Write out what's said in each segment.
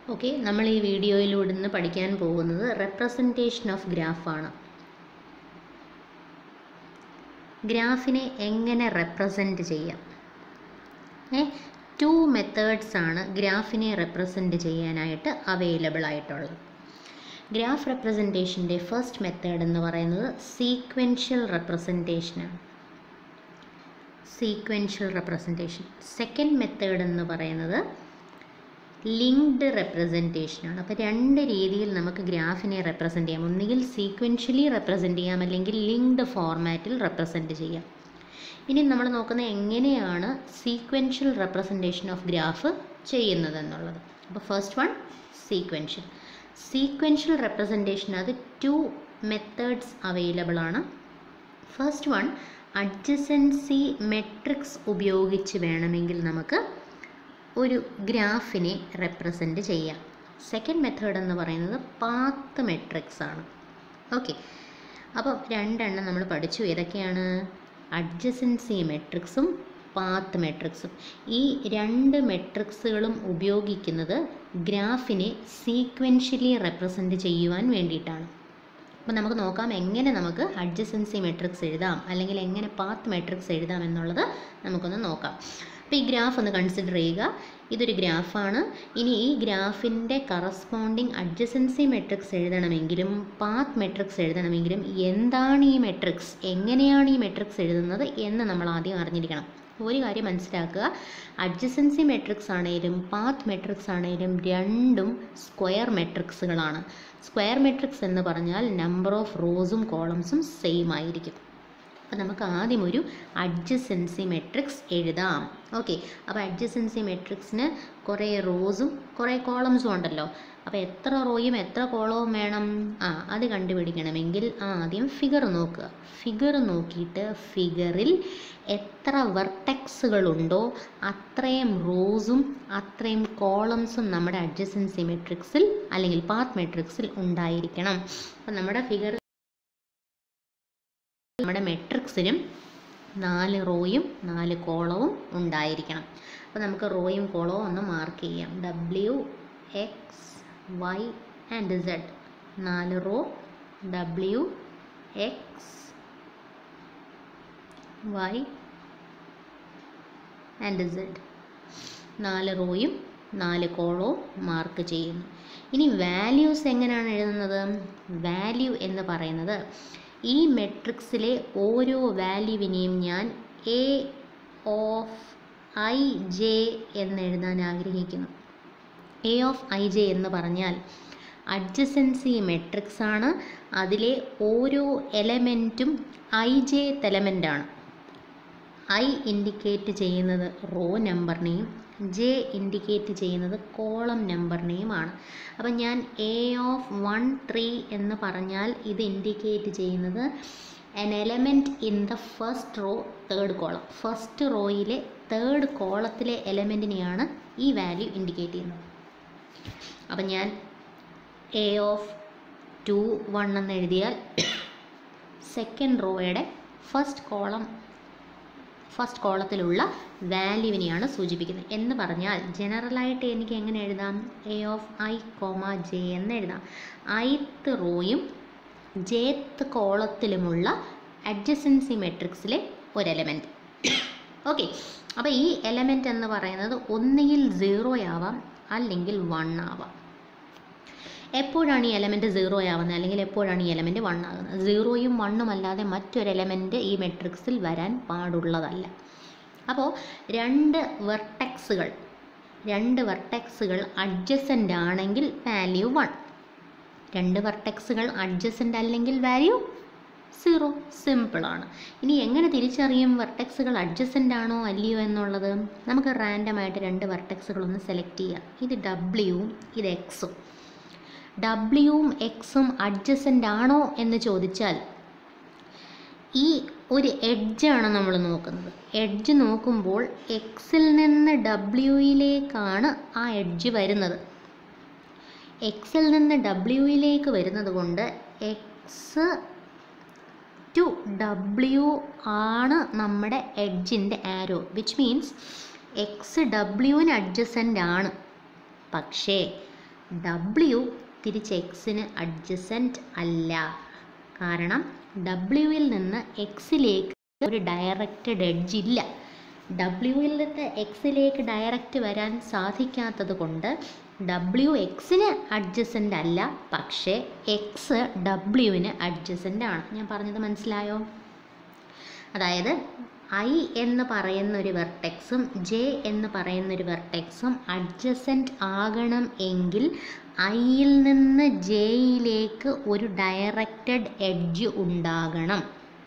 okay നമ്മൾ ഈ വീഡിയോയിലൂടെ ഇന്ന് പഠിക്കാൻ പോകുന്നത് റെപ്രസെൻറ്റേഷൻ ഓഫ് ഗ്രാഫാണ് ഗ്രാഫിനെ എങ്ങനെ റെപ്രസെൻറ്റ് ചെയ്യാം ഏ ടു മെത്തേഡ്സ് ആണ് ഗ്രാഫിനെ റെപ്രസെൻറ്റ് ചെയ്യാനായിട്ട് അവൈലബിൾ ആയിട്ടുള്ളത് ഗ്രാഫ് റെപ്രസെൻറ്റേഷൻ്റെ ഫസ്റ്റ് മെത്തേഡ് എന്ന് പറയുന്നത് സീക്വൻഷ്യൽ റെപ്രസെൻറ്റേഷനാണ് സീക്വൻഷ്യൽ റെപ്രസെൻറ്റേഷൻ സെക്കൻഡ് മെത്തേഡ് എന്ന് പറയുന്നത് ലിങ്ക്ഡ് റെപ്രസെൻറ്റേഷനാണ് അപ്പോൾ രണ്ട് രീതിയിൽ നമുക്ക് ഗ്രാഫിനെ റെപ്രസെൻറ്റ് ചെയ്യാം ഒന്നുകിൽ സീക്വൻഷ്യലി റെപ്രസെൻറ്റ് ചെയ്യാം അല്ലെങ്കിൽ ലിങ്ക്ഡ് ഫോർമാറ്റിൽ റെപ്രസെൻറ്റ് ചെയ്യാം ഇനി നമ്മൾ നോക്കുന്നത് എങ്ങനെയാണ് സീക്വൻഷ്യൽ റെപ്രസെൻറ്റേഷൻ ഓഫ് ഗ്രാഫ് ചെയ്യുന്നതെന്നുള്ളത് അപ്പോൾ first one sequential sequential representation അത് ടു മെത്തേഡ്സ് അവൈലബിൾ ആണ് ഫസ്റ്റ് വൺ അഡ്ജസൻസി മെട്രിക്സ് ഉപയോഗിച്ച് വേണമെങ്കിൽ നമുക്ക് ഒരു ഗ്രാഫിനെ റെപ്രസെൻറ്റ് ചെയ്യാം സെക്കൻഡ് മെത്തേഡ് എന്ന് പറയുന്നത് പാത്ത് മെട്രിക്സ് ആണ് ഓക്കെ അപ്പോൾ രണ്ടെണ്ണം നമ്മൾ പഠിച്ചു ഏതൊക്കെയാണ് അഡ്ജസൻസി മെട്രിക്സും പാത്ത് മെട്രിക്സും ഈ രണ്ട് മെട്രിക്സുകളും ഉപയോഗിക്കുന്നത് ഗ്രാഫിനെ സീക്വൻഷ്യലി റെപ്രസെൻറ്റ് ചെയ്യുവാൻ വേണ്ടിയിട്ടാണ് അപ്പോൾ നമുക്ക് നോക്കാം എങ്ങനെ നമുക്ക് അഡ്ജസൻസി മെട്രിക്സ് എഴുതാം അല്ലെങ്കിൽ എങ്ങനെ പാത്ത് മെട്രിക്സ് എഴുതാം എന്നുള്ളത് നമുക്കൊന്ന് നോക്കാം അപ്പോൾ ഈ ഗ്രാഫ് ഒന്ന് കൺസിഡർ ചെയ്യുക ഇതൊരു ഗ്രാഫാണ് ഇനി ഈ ഗ്രാഫിൻ്റെ കറസ്പോണ്ടിങ് അഡ്ജസൻസി മെട്രിക്സ് എഴുതണമെങ്കിലും പാത്ത് മെട്രിക്സ് എഴുതണമെങ്കിലും എന്താണ് ഈ മെട്രിക്സ് എങ്ങനെയാണ് ഈ മെട്രിക്സ് എഴുതുന്നത് എന്ന് നമ്മൾ ആദ്യം അറിഞ്ഞിരിക്കണം ഒരു കാര്യം മനസ്സിലാക്കുക അഡ്ജസൻസി മെട്രിക്സ് ആണെങ്കിലും പാത്ത് മെട്രിക്സ് ആണെങ്കിലും രണ്ടും സ്ക്വയർ മെട്രിക്സുകളാണ് സ്ക്വയർ മെട്രിക്സ് എന്ന് പറഞ്ഞാൽ നമ്പർ ഓഫ് റോസും കോളംസും സെയിം ആയിരിക്കും അപ്പോൾ നമുക്ക് ആദ്യം ഒരു അഡ്ജസൻസി മെട്രിക്സ് എഴുതാം ഓക്കെ അപ്പോൾ അഡ്ജസൻസി മെട്രിക്സിന് കുറേ റോസും കുറേ കോളംസും ഉണ്ടല്ലോ അപ്പോൾ എത്ര റോയും എത്ര കോളവും വേണം ആ അത് കണ്ടുപിടിക്കണമെങ്കിൽ ആദ്യം ഫിഗർ നോക്കുക ഫിഗർ നോക്കിയിട്ട് ഫിഗറിൽ എത്ര വെർട്ടെക്സുകളുണ്ടോ അത്രയും റോസും അത്രയും കോളംസും നമ്മുടെ അഡ്ജസൻസി മെട്രിക്സിൽ അല്ലെങ്കിൽ പാത്ത് മെട്രിക്സിൽ ഉണ്ടായിരിക്കണം അപ്പോൾ നമ്മുടെ ഫിഗർ നമ്മുടെ മെട്രിക്സിനും നാല് റോയും നാല് കോളവും ഉണ്ടായിരിക്കണം അപ്പോൾ നമുക്ക് റോയും കോളവും ഒന്ന് മാർക്ക് ചെയ്യാം W X Y and Z നാല് row W X Y and Z നാല് റോയും നാല് കോളവും മാർക്ക് ചെയ്യുന്നു ഇനി വാല്യൂസ് എങ്ങനെയാണ് എഴുതുന്നത് വാല്യൂ എന്ന് പറയുന്നത് ഈ മെട്രിക്സിലെ ഓരോ വാല്യൂവിനെയും ഞാൻ എ ഓഫ് ഐ ജെ എന്ന് എഴുതാൻ ആഗ്രഹിക്കുന്നു എ ഓഫ് ഐ ജെ എന്ന് പറഞ്ഞാൽ അഡ്ജസൻസി മെട്രിക്സ് ആണ് അതിലെ ഓരോ എലമെൻറ്റും ഐ ജെ എലമെൻ്റാണ് ഐ ഇൻഡിക്കേറ്റ് ചെയ്യുന്നത് റോ നമ്പറിനെയും ജെ ഇൻഡിക്കേറ്റ് ചെയ്യുന്നത് കോളം നമ്പറിനെയുമാണ് അപ്പം ഞാൻ എ ഓഫ് വൺ ത്രീ എന്ന് പറഞ്ഞാൽ ഇത് ഇൻഡിക്കേറ്റ് ചെയ്യുന്നത് an element in the first row third column first റോയിലെ തേർഡ് കോളത്തിലെ എലമെൻറ്റിനെയാണ് ഈ വാല്യൂ ഇൻഡിക്കേറ്റ് ചെയ്യുന്നത് അപ്പം ഞാൻ എ ഓഫ് ടു വൺ എന്ന് എഴുതിയാൽ സെക്കൻഡ് റോയുടെ ഫസ്റ്റ് കോളം ഫസ്റ്റ് കോളത്തിലുള്ള വാല്യൂവിനെയാണ് സൂചിപ്പിക്കുന്നത് എന്ന് പറഞ്ഞാൽ ജനറലായിട്ട് എനിക്ക് എങ്ങനെ എഴുതാം A of I comma J എന്ന് എഴുതാം ഐത്ത് റോയും ജേത്ത് കോളത്തിലുമുള്ള അഡ്ജസൻസി മെട്രിക്സിലെ ഒരു എലമെൻറ്റ് ഓക്കെ അപ്പോൾ ഈ എലമെൻറ്റ് എന്ന് പറയുന്നത് ഒന്നുകിൽ സീറോ ആവാം അല്ലെങ്കിൽ വൺ ആവാം എപ്പോഴാണ് ഈ എലമെൻറ്റ് സീറോ ആവുന്നത് അല്ലെങ്കിൽ എപ്പോഴാണ് ഈ എലമെൻറ്റ് വൺ ആകുന്നത് സീറോയും വണ്ണും അല്ലാതെ മറ്റൊരു എലമെൻറ്റ് ഈ മെട്രിക്സിൽ വരാൻ പാടുള്ളതല്ല അപ്പോൾ രണ്ട് വെർട്ടെക്സുകൾ രണ്ട് വെർട്ടെക്സുകൾ അഡ്ജസൻ്റ് ആണെങ്കിൽ വാല്യൂ വൺ രണ്ട് വെർട്ടെക്സുകൾ അഡ്ജസൻ്റ് അല്ലെങ്കിൽ വാല്യൂ സീറോ സിമ്പിളാണ് ഇനി എങ്ങനെ തിരിച്ചറിയും വെർട്ടെക്സുകൾ അഡ്ജസൻ്റ് ആണോ അല്ലയോ എന്നുള്ളത് നമുക്ക് റാൻഡമായിട്ട് രണ്ട് വെർട്ടെക്സുകളൊന്ന് സെലക്ട് ചെയ്യാം ഇത് ഡബ്ല്യുവും ഇത് എക്സും ഡബ്ല്യുവും എക്സും അഡ്ജസൻ്റ് ആണോ എന്ന് ചോദിച്ചാൽ ഈ ഒരു എഡ്ജാണ് നമ്മൾ നോക്കുന്നത് എഡ്ജ് നോക്കുമ്പോൾ എക്സിൽ നിന്ന് ഡബ്ല്യുയിലേക്കാണ് ആ എഡ്ജ് വരുന്നത് എക്സിൽ നിന്ന് ഡബ്ല്യുയിലേക്ക് വരുന്നത് കൊണ്ട് എക്സ് ടു ഡബ്ല്യു ആണ് നമ്മുടെ എഡ്ജിൻ്റെ ആരോ വിച്ച് മീൻസ് എക്സ് ഡബ്ല്യുവിന് അഡ്ജസൻ്റ് ആണ് പക്ഷേ ഡബ്ല്യു തിരിച്ച് എക്സിന് അഡ്ജസൻറ്റ് അല്ല കാരണം ഡബ്ല്യുവിൽ നിന്ന് എക്സിലേക്ക് ഒരു ഡയറക്റ്റഡ് എഡ്ജ് ഇല്ല ഡബ്ല്യുവിൽ നിന്ന് എക്സിലേക്ക് ഡയറക്റ്റ് വരാൻ സാധിക്കാത്തത് കൊണ്ട് ഡബ്ല്യു എക്സിന് അഡ്ജസൻ്റ് അല്ല പക്ഷേ എക്സ് ഡബ്ല്യുവിന് അഡ്ജസൻ്റ് ആണ് ഞാൻ പറഞ്ഞത് മനസ്സിലായോ അതായത് ഐ എന്ന് പറയുന്ന ഒരു വെർട്ടെക്സും ജെ എന്ന് പറയുന്ന ഒരു വെർട്ടെക്സും അഡ്ജസൻറ്റ് ആകണം എങ്കിൽ ഐയിൽ നിന്ന് ജെയിലേക്ക് ഒരു ഡയറക്റ്റഡ് എഡ്ജ് ഉണ്ടാകണം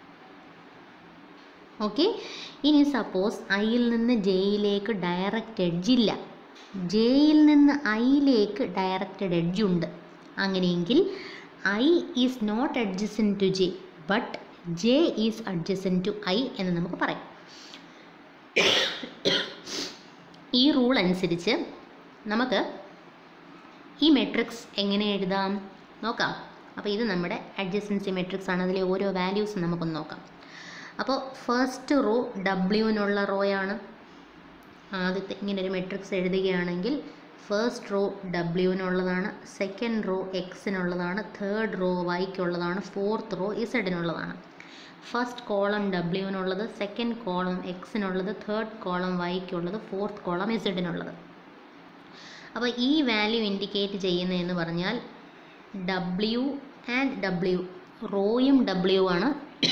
ഓക്കെ ഇനി സപ്പോസ് ഐയിൽ നിന്ന് ജെയിലേക്ക് ഡയറക്റ്റ് എഡ്ജ് ഇല്ല ജെയിൽ നിന്ന് ഐയിലേക്ക് ഡയറക്റ്റഡ് എഡ്ജ് ഉണ്ട് അങ്ങനെയെങ്കിൽ I is not adjacent to J but J is adjacent to I എന്ന് നമുക്ക് പറയാം ഈ റൂൾ അനുസരിച്ച് നമുക്ക് ഈ മെട്രിക്സ് എങ്ങനെ എഴുതാം നോക്കാം അപ്പോൾ ഇത് നമ്മുടെ അഡ്ജസൻസി മെട്രിക്സ് ആണ് അതിലെ ഓരോ വാല്യൂസും നമുക്കൊന്ന് നോക്കാം അപ്പോൾ ഫസ്റ്റ് റോ ഡബ്ല്യുവിനുള്ള റോയാണ് ആദ്യത്തെ ഇങ്ങനെ ഒരു മെട്രിക്സ് എഴുതുകയാണെങ്കിൽ ഫസ്റ്റ് റോ ഡബ്ല്യുവിനുള്ളതാണ് സെക്കൻഡ് റോ എക്സിനുള്ളതാണ് തേർഡ് റോ വൈക്കുള്ളതാണ് ഫോർത്ത് റോ ഇസഡിനുള്ളതാണ് ഫസ്റ്റ് കോളം ഡബ്ല്യുവിനുള്ളത് സെക്കൻഡ് കോളം എക്സിനുള്ളത് തേർഡ് കോളം വൈക്കുള്ളത് ഫോർത്ത് കോളം ഇസഡിനുള്ളത് അപ്പോൾ ഈ വാല്യൂ ഇൻഡിക്കേറ്റ് ചെയ്യുന്നതെന്ന് പറഞ്ഞാൽ ഡബ്ല്യു ആൻഡ് ഡബ്ല്യു റോയും ഡബ്ല്യു ആണ്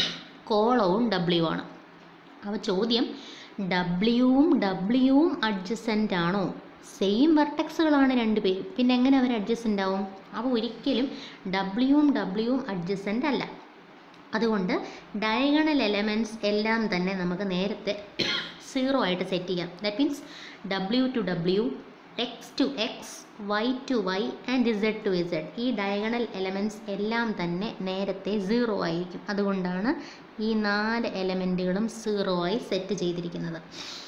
കോളവും ഡബ്ല്യു ആണ് അപ്പോൾ ചോദ്യം ഡബ്ല്യുവും ഡബ്ല്യുവും അഡ്ജസൻ്റ് ആണോ സെയിം വെർട്ടെക്സുകളാണ് രണ്ടുപേരും പിന്നെ എങ്ങനെ അവർ അഡ്ജസൻ്റ് ആവും അപ്പോൾ ഒരിക്കലും ഡബ്ല്യുവും ഡബ്ല്യുവും അഡ്ജസൻ്റ് അല്ല അതുകൊണ്ട് ഡയഗണൽ എലമെൻറ്റ്സ് എല്ലാം തന്നെ നമുക്ക് നേരത്തെ സീറോ ആയിട്ട് സെറ്റ് ചെയ്യാം that means W to W X to X Y to Y and Z to Z ഈ ഡയഗണൽ എലമെൻറ്റ്സ് എല്ലാം തന്നെ നേരത്തെ സീറോ ആയിരിക്കും അതുകൊണ്ടാണ് ഈ നാല് എലമെൻറ്റുകളും സീറോ ആയി സെറ്റ് ചെയ്തിരിക്കുന്നത്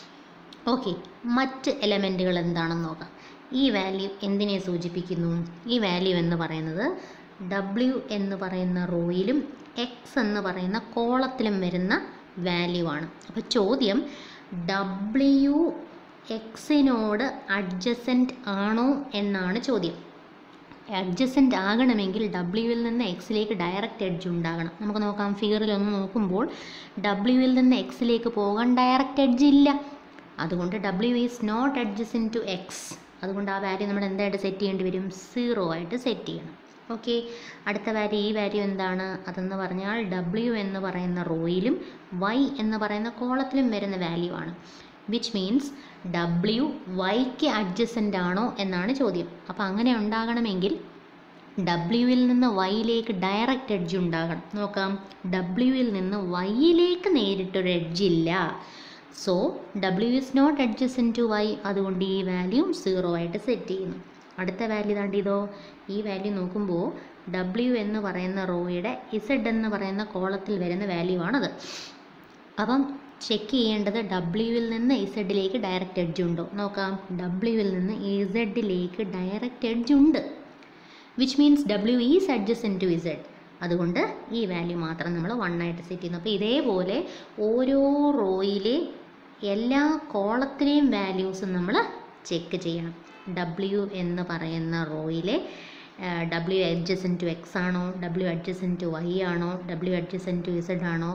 ഓക്കെ മറ്റ് എലമെൻറ്റുകൾ എന്താണെന്ന് നോക്കാം ഈ വാല്യൂ എന്തിനെ സൂചിപ്പിക്കുന്നു ഈ വാല്യൂ എന്ന് പറയുന്നത് ഡബ്ല്യു എന്ന് പറയുന്ന റോയിലും എക്സ് എന്ന് പറയുന്ന കോളത്തിലും വരുന്ന വാല്യൂ ആണ് അപ്പോൾ ചോദ്യം ഡബ്ല്യു എക്സിനോട് അഡ്ജസൻറ്റ് ആണോ എന്നാണ് ചോദ്യം അഡ്ജസൻറ്റ് ആകണമെങ്കിൽ ഡബ്ല്യുവിൽ നിന്ന് എക്സിലേക്ക് ഡയറക്റ്റ് എഡ്ജ് ഉണ്ടാകണം നമുക്ക് നോക്കാം ഫിഗറിൽ ഒന്ന് നോക്കുമ്പോൾ ഡബ്ല്യുവിൽ നിന്ന് എക്സിലേക്ക് പോകാൻ ഡയറക്റ്റ് എഡ്ജ് ഇല്ല അതുകൊണ്ട് W is not adjacent to X അതുകൊണ്ട് ആ വാല്യൂ നമ്മൾ എന്തായിട്ട് സെറ്റ് ചെയ്യേണ്ടി വരും സീറോ ആയിട്ട് സെറ്റ് ചെയ്യണം ഓക്കെ അടുത്ത വാല്യൂ ഈ വാല്യൂ എന്താണ് അതെന്ന് പറഞ്ഞാൽ ഡബ്ല്യു എന്ന് പറയുന്ന റോയിലും വൈ എന്ന് പറയുന്ന കോളത്തിലും വരുന്ന വാല്യൂ ആണ് വിച്ച് മീൻസ് ഡബ്ല്യു വൈക്ക് അഡ്ജസൻ്റ് ആണോ എന്നാണ് ചോദ്യം അപ്പോൾ അങ്ങനെ ഉണ്ടാകണമെങ്കിൽ ഡബ്ല്യുവിൽ നിന്ന് വൈയിലേക്ക് ഡയറക്റ്റ് എഡ്ജ് ഉണ്ടാകണം നോക്കാം ഡബ്ല്യുവിൽ നിന്ന് വൈയിലേക്ക് നേരിട്ടൊരു എഡ്ജ് ഇല്ല so W is not adjacent to Y അതുകൊണ്ട് ഈ വാല്യൂ സീറോ ആയിട്ട് സെറ്റ് ചെയ്യുന്നു അടുത്ത വാല്യൂ താണ്ട് ഇതോ ഈ വാല്യൂ നോക്കുമ്പോൾ ഡബ്ല്യു എന്ന് പറയുന്ന റോയുടെ ഇസഡ് എന്ന് പറയുന്ന കോളത്തിൽ വരുന്ന വാല്യൂ ആണത് അപ്പം ചെക്ക് ചെയ്യേണ്ടത് ഡബ്ല്യുവിൽ നിന്ന് ഇസഡിലേക്ക് ഡയറക്റ്റ് എഡ്ജ് ഉണ്ടോ നോക്കാം ഡബ്ല്യുവിൽ നിന്ന് ഇസഡിലേക്ക് ഡയറക്റ്റ് എഡ്ജ് ഉണ്ട് which means W is adjacent to Z അതുകൊണ്ട് ഈ വാല്യൂ മാത്രം നമ്മൾ വൺ ആയിട്ട് സെറ്റ് ചെയ്യുന്നു അപ്പോൾ ഇതേപോലെ ഓരോ റോയിലെ എല്ലാ കോളത്തിലെയും വാല്യൂസും നമ്മൾ ചെക്ക് ചെയ്യണം ഡബ്ല്യു എന്ന് പറയുന്ന റോയിലെ ഡബ്ല്യു അഡ്ജസൻ ടു എക്സ് ആണോ ഡബ്ല്യു അഡ്ജസൻ ടു വൈ ആണോ ഡബ്ല്യു അഡ്ജസൻ ടു ഇസഡ് ആണോ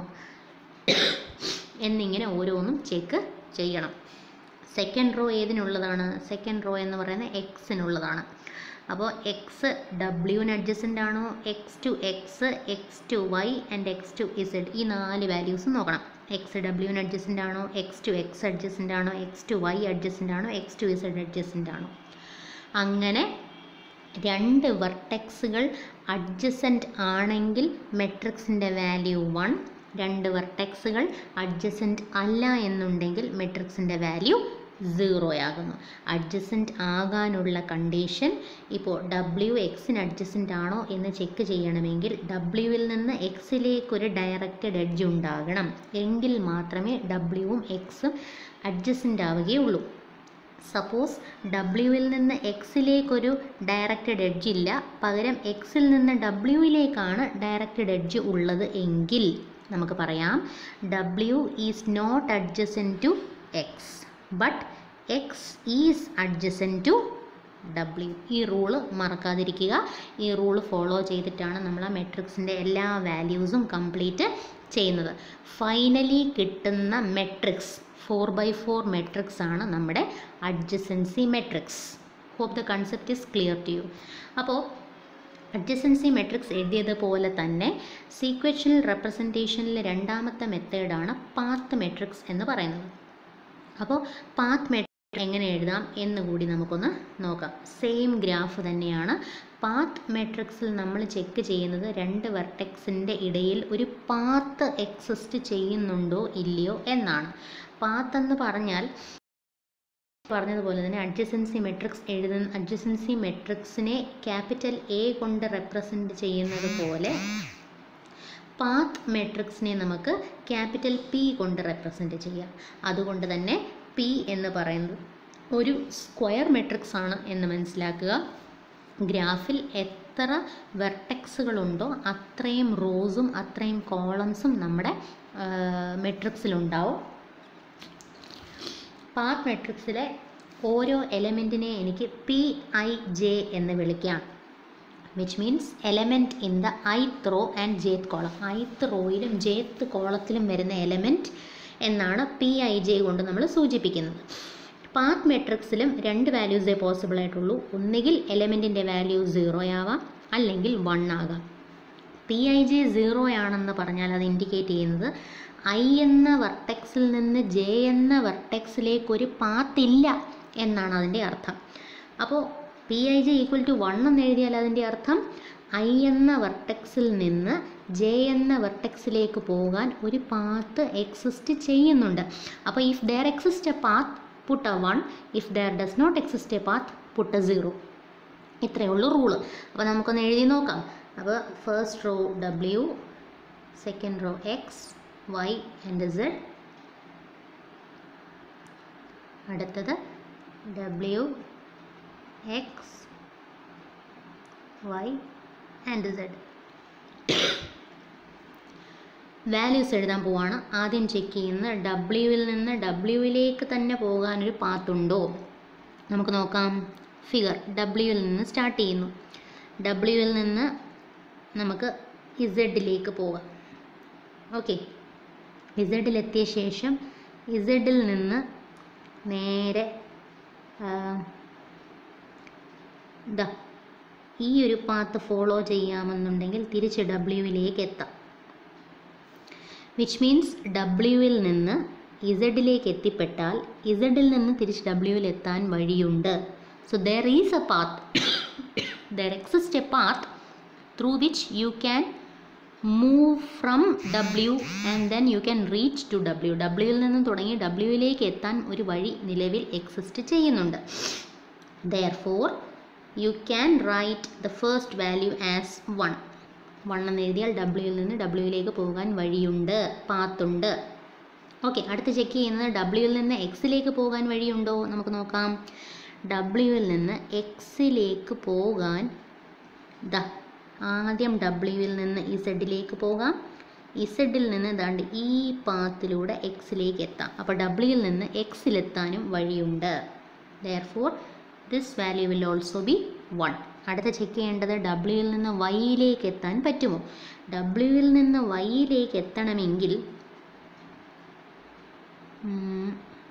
എന്നിങ്ങനെ ഓരോന്നും ചെക്ക് ചെയ്യണം സെക്കൻഡ് റോ ഏതിനുള്ളതാണ് സെക്കൻഡ് റോ എന്ന് പറയുന്നത് എക്സിനുള്ളതാണ് അപ്പോൾ എക്സ് ഡബ്ല്യുവിന് അഡ്ജസൻ്റ് ആണോ X to X X to Y and X to Z ഈ നാല് വാല്യൂസ് നോക്കണം എക്സ് ഡബ്ല്യുവിന് അഡ്ജസൻ്റ് ആണോ എക്സ് ടു എക്സ് അഡ്ജസൻ്റ് ആണോ എക്സ് ടു വൈ അഡ്ജസൻ്റ് ആണോ എക്സ് ടു ഇസഡ് അഡ്ജസൻ്റ് ആണോ അങ്ങനെ രണ്ട് വെർട്ടെക്സുകൾ അഡ്ജസൻ്റ് ആണെങ്കിൽ മെട്രിക്സിൻ്റെ വാല്യൂ വൺ രണ്ട് വെർട്ടെക്സുകൾ അഡ്ജസൻ്റ് അല്ല എന്നുണ്ടെങ്കിൽ മെട്രിക്സിൻ്റെ വാല്യൂ സീറോ ആകുന്നു അഡ്ജസൻ്റ് ആകാനുള്ള കണ്ടീഷൻ ഇപ്പോൾ ഡബ്ല്യു എക്സിന് അഡ്ജസൻ്റ് ആണോ എന്ന് ചെക്ക് ചെയ്യണമെങ്കിൽ ഡബ്ല്യുവിൽ നിന്ന് എക്സിലേക്കൊരു ഡയറക്റ്റഡ് എഡ്ജ് ഉണ്ടാകണം എങ്കിൽ മാത്രമേ ഡബ്ല്യുവും എക്സും അഡ്ജസൻ്റ് ആവുകയുള്ളൂ സപ്പോസ് ഡബ്ല്യുവിൽ നിന്ന് എക്സിലേക്കൊരു ഡയറക്റ്റഡ് എഡ്ജ് ഇല്ല പകരം എക്സിൽ നിന്ന് ഡബ്ല്യുവിലേക്കാണ് ഡയറക്റ്റഡ് എഡ്ജ് ഉള്ളത് എങ്കിൽ നമുക്ക് പറയാം W is not adjacent to X but X is adjacent to W ഈ റൂള് മറക്കാതിരിക്കുക ഈ റൂള് ഫോളോ ചെയ്തിട്ടാണ് നമ്മൾ ആ മെട്രിക്സിൻ്റെ എല്ലാ വാല്യൂസും കംപ്ലീറ്റ് ചെയ്യുന്നത് ഫൈനലി കിട്ടുന്ന matrix four by four matrix ആണ് നമ്മുടെ adjacency matrix hope the concept is clear to you അപ്പോൾ അഡ്ജസൻസി മെട്രിക്സ് എഴുതിയതുപോലെ തന്നെ സീക്വൻഷ്യൽ റെപ്രസെൻറ്റേഷനിലെ രണ്ടാമത്തെ മെത്തേഡാണ് പാത്ത് മെട്രിക്സ് എന്ന് പറയുന്നത് അപ്പോൾ പാത്ത് മെട്രിക്സ് എങ്ങനെ എഴുതാം എന്ന് കൂടി നമുക്കൊന്ന് നോക്കാം സെയിം ഗ്രാഫ് തന്നെയാണ് പാത്ത് മെട്രിക്സിൽ നമ്മൾ ചെക്ക് ചെയ്യുന്നത് രണ്ട് വെർട്ടെക്സിൻ്റെ ഇടയിൽ ഒരു പാത്ത് എക്സിസ്റ്റ് ചെയ്യുന്നുണ്ടോ ഇല്ലയോ എന്നാണ് പാത്ത് എന്ന് പറഞ്ഞാൽ പറഞ്ഞതുപോലെ തന്നെ അഡ്ജസൻസി മെട്രിക്സ് എഴുതുന്ന അഡ്ജസൻസി മെട്രിക്സിനെ ക്യാപിറ്റൽ എ കൊണ്ട് റെപ്രസെൻറ്റ് ചെയ്യുന്നത് പോലെ പാത്ത് മെട്രിക്സിനെ നമുക്ക് ക്യാപിറ്റൽ പി കൊണ്ട് റെപ്രസെൻറ്റ് ചെയ്യാം അതുകൊണ്ട് തന്നെ പി എന്ന് പറയുന്നത് ഒരു സ്ക്വയർ മെട്രിക്സ് ആണ് എന്ന് മനസ്സിലാക്കുക ഗ്രാഫിൽ എത്ര വെർട്ടെക്സുകളുണ്ടോ അത്രയും റോസും അത്രയും കോളംസും നമ്മുടെ മെട്രിക്സിലുണ്ടാവും പാത്ത് മെട്രിക്സിലെ ഓരോ എലമെൻറ്റിനെ എനിക്ക് പി ഐ ജെ എന്ന് വിളിക്കാം which means element in the ith row and jth column ith റോയിലും ജേത്ത് കോളത്തിലും വരുന്ന എലമെൻറ്റ് എന്നാണ് പി ഐ ജെ കൊണ്ട് നമ്മൾ സൂചിപ്പിക്കുന്നത് പാത്ത് മെട്രിക്സിലും രണ്ട് വാല്യൂസേ പോസിബിൾ ആയിട്ടുള്ളൂ ഒന്നുകിൽ എലമെൻറ്റിൻ്റെ വാല്യൂ സീറോ ആവാം അല്ലെങ്കിൽ വൺ ആകാം പി ഐ ജെ സീറോ ആണെന്ന് പറഞ്ഞാൽ അത് ഇൻഡിക്കേറ്റ് ചെയ്യുന്നത് ഐ എന്ന വെർട്ടെക്സിൽ നിന്ന് ജെ എന്ന വെർട്ടെക്സിലേക്ക് ഒരു പാത്ത് ഇല്ല എന്നാണ് അതിൻ്റെ അർത്ഥം അപ്പോൾ P I J equal to one എന്ന് എഴുതിയാൽ അതിൻ്റെ അർത്ഥം ഐ എന്ന വെർട്ടെക്സിൽ നിന്ന് ജെ എന്ന വെർട്ടെക്സിലേക്ക് പോകാൻ ഒരു പാത്ത് എക്സിസ്റ്റ് ചെയ്യുന്നുണ്ട് അപ്പോൾ if there exist a path put a one if there does not exist a path put a zero ഇത്രയേ ഉള്ളൂ റൂള് അപ്പോൾ നമുക്കൊന്ന് എഴുതി നോക്കാം അപ്പോൾ first row W second row X Y and Z അടുത്തത് W X Y and Z values എഴുതാൻ പോവാണ് ആദ്യം ചെക്ക് ചെയ്യുന്നത് ഡബ്ല്യുവിൽ നിന്ന് ഡബ്ല്യുവിലേക്ക് തന്നെ പോകാനൊരു പാത്തുണ്ടോ നമുക്ക് നോക്കാം ഫിഗർ ഡബ്ല്യുവിൽ നിന്ന് സ്റ്റാർട്ട് ചെയ്യുന്നു ഡബ്ല്യുവിൽ നിന്ന് നമുക്ക് ഇസഡിലേക്ക് പോകാം ഓക്കെ ഇസഡിലെത്തിയ ശേഷം ഇസഡിൽ നിന്ന് നേരെ ഇതാ ഈ ഒരു പാത്ത് ഫോളോ ചെയ്യാമെന്നുണ്ടെങ്കിൽ തിരിച്ച് ഡബ്ല്യുവിലേക്ക് എത്താം വിച്ച് മീൻസ് ഡബ്ല്യുവിൽ നിന്ന് ഇസഡിലേക്ക് എത്തിപ്പെട്ടാൽ ഇസഡിൽ നിന്ന് തിരിച്ച് ഡബ്ല്യുവിൽ എത്താൻ വഴിയുണ്ട് so there is a path there exist a path through which you can move from W and then you can reach to W ഡബ്ല്യുവിൽ നിന്ന് തുടങ്ങി ഡബ്ല്യുവിലേക്ക് എത്താൻ ഒരു വഴി നിലവിൽ എക്സിസ്റ്റ് ചെയ്യുന്നുണ്ട് therefore you can write the first value as one one എന്ന് എഴുതിയാൽ ഡബ്ല്യുവിൽ നിന്ന് ഡബ്ല്യുവിലേക്ക് പോകാൻ വഴിയുണ്ട് പാത്തുണ്ട് ഓക്കെ അടുത്ത് ചെക്ക് ചെയ്യുന്നത് ഡബ്ല്യുവിൽ നിന്ന് എക്സിലേക്ക് പോകാൻ വഴിയുണ്ടോ നമുക്ക് നോക്കാം ഡബ്ല്യുവിൽ നിന്ന് എക്സിലേക്ക് പോകാൻ ദാ ആദ്യം ഡബ്ല്യുവിൽ നിന്ന് ഇസഡിലേക്ക് പോകാം ഇസഡിൽ നിന്ന് ദാണ്ട് ഈ പാത്തിലൂടെ എക്സിലേക്ക് എത്താം അപ്പോൾ ഡബ്ല്യുവിൽ നിന്ന് എക്സിലെത്താനും വഴിയുണ്ട് therefore this value will also be one അടുത്ത ചെക്ക് ചെയ്യേണ്ടത് ഡബ്ല്യുവിൽ നിന്ന് വൈയിലേക്ക് എത്താൻ പറ്റുമോ ഡബ്ല്യുവിൽ നിന്ന് വൈയിലേക്ക് എത്തണമെങ്കിൽ ഉം,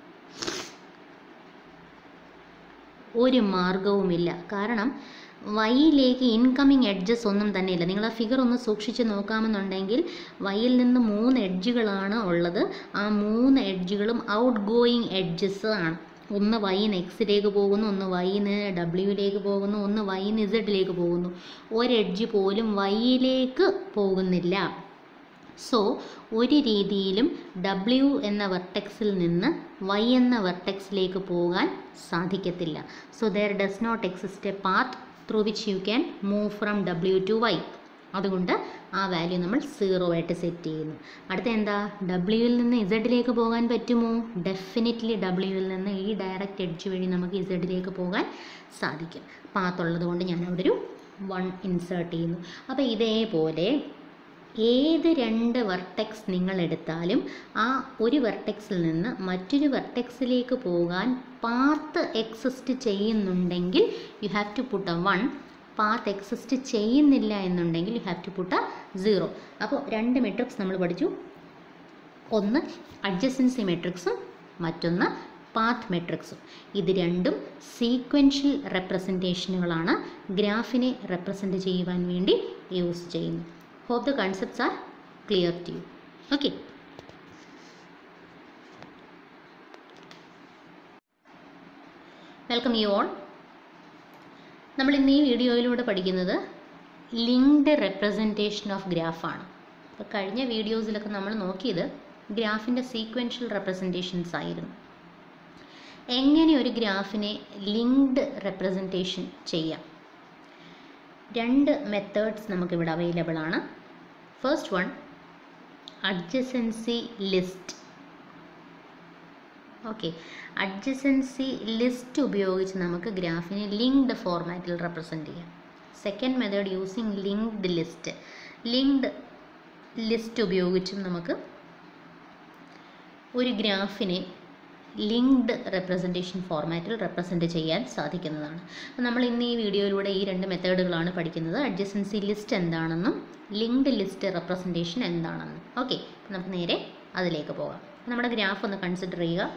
ഒരു മാർഗവുമില്ല കാരണം വൈയിലേക്ക് ഇൻകമിങ് എഡ്ജസ് ഒന്നും തന്നെ ഇല്ല നിങ്ങൾ ആ ഫിഗർ ഒന്ന് സൂക്ഷിച്ച് നോക്കാമെന്നുണ്ടെങ്കിൽ വൈയിൽ നിന്ന് മൂന്ന് എഡ്ജുകളാണ് ഉള്ളത് ആ മൂന്ന് എഡ്ജുകളും ഔട്ട് ഗോയിങ് എഡ്ജസ് ആണ് ഒന്ന് വൈന്ന് എക്സിലേക്ക് പോകുന്നു ഒന്ന് വൈന്ന് ഡബ്ല്യുവിലേക്ക് പോകുന്നു ഒന്ന് വൈന്ന് ഇസഡിലേക്ക് പോകുന്നു ഒരു എഡ്ജ് പോലും വൈയിലേക്ക് പോകുന്നില്ല സോ ഒരു രീതിയിലും ഡബ്ല്യു എന്ന വെർട്ടെക്സിൽ നിന്ന് വൈ എന്ന വെർട്ടെക്സിലേക്ക് പോകാൻ സാധിക്കത്തില്ല so there does not exist a path through which you can move from W to Y അതുകൊണ്ട് ആ വാല്യൂ നമ്മൾ സീറോ ആയിട്ട് സെറ്റ് ചെയ്യുന്നു അടുത്ത എന്താ ഡബ്ല്യുവിൽ നിന്ന് ഇസഡിലേക്ക് പോകാൻ പറ്റുമോ ഡെഫിനറ്റ്ലി ഡബ്ല്യുവിൽ നിന്ന് ഈ ഡയറക്റ്റ് എഡ്ജ് വഴി നമുക്ക് ഇസഡിലേക്ക് പോകാൻ സാധിക്കും പാത്തുള്ളത് കൊണ്ട് ഞാൻ അവിടെ ഒരു വൺ ഇൻസേർട്ട് ചെയ്യുന്നു അപ്പോൾ ഇതേപോലെ ഏത് രണ്ട് വെർട്ടെക്സ് നിങ്ങൾ എടുത്താലും ആ ഒരു വെർട്ടെക്സിൽ നിന്ന് മറ്റൊരു വെർട്ടെക്സിലേക്ക് പോകാൻ പാത്ത് എക്സിസ്റ്റ് ചെയ്യുന്നുണ്ടെങ്കിൽ you have to put a one path exist ചെയ്യുന്നില്ല എന്നുണ്ടെങ്കിൽ you have to put a zero അപ്പോൾ രണ്ട് മെട്രിക്സ് നമ്മൾ പഠിച്ചു ഒന്ന് അഡ്ജസൻസി മെട്രിക്സും മറ്റൊന്ന് പാത്ത് മെട്രിക്സും ഇത് രണ്ടും സീക്വൻഷ്യൽ റെപ്രസെൻറ്റേഷനുകളാണ് ഗ്രാഫിനെ റെപ്രസെൻറ്റ് ചെയ്യുവാൻ വേണ്ടി യൂസ് ചെയ്യുന്നു hope the concepts are clear to you okay welcome you all നമ്മൾ ഇന്ന് ഈ വീഡിയോയിലൂടെ പഠിക്കുന്നത് ലിങ്ക്ഡ് റെപ്രസെൻറ്റേഷൻ ഓഫ് ഗ്രാഫാണ് അപ്പോൾ കഴിഞ്ഞ വീഡിയോസിലൊക്കെ നമ്മൾ നോക്കിയത് ഗ്രാഫിൻ്റെ സീക്വൻഷ്യൽ റെപ്രസെൻറ്റേഷൻസ് ആയിരുന്നു എങ്ങനെ ഒരു ഗ്രാഫിനെ ലിങ്ക്ഡ് റെപ്രസെൻറ്റേഷൻ ചെയ്യാം രണ്ട് മെത്തേഡ്സ് നമുക്കിവിടെ അവൈലബിൾ ആണ് first one adjacency list okay adjacency list ഉപയോഗിച്ച് നമുക്ക് ഗ്രാഫിനെ ലിങ്ക്ഡ് ഫോർമാറ്റിൽ റെപ്രസെൻറ്റ് ചെയ്യാം second method using linked list linked list ഉപയോഗിച്ചും നമുക്ക് ഒരു ഗ്രാഫിനെ ലിങ്ക്ഡ് റെപ്രസെൻറ്റേഷൻ ഫോർമാറ്റിൽ റെപ്രസെൻറ്റ് ചെയ്യാൻ സാധിക്കുന്നതാണ് അപ്പോൾ നമ്മൾ ഇന്ന് ഈ വീഡിയോയിലൂടെ ഈ രണ്ട് മെത്തേഡുകളാണ് പഠിക്കുന്നത് അഡ്ജസൻസി ലിസ്റ്റ് എന്താണെന്നും ലിങ്ക്ഡ് ലിസ്റ്റ് റെപ്രസെൻറ്റേഷൻ എന്താണെന്നും ഓക്കെ നമുക്ക് നേരെ അതിലേക്ക് പോകാം നമ്മുടെ ഗ്രാഫ് ഒന്ന് കൺസിഡർ ചെയ്യുക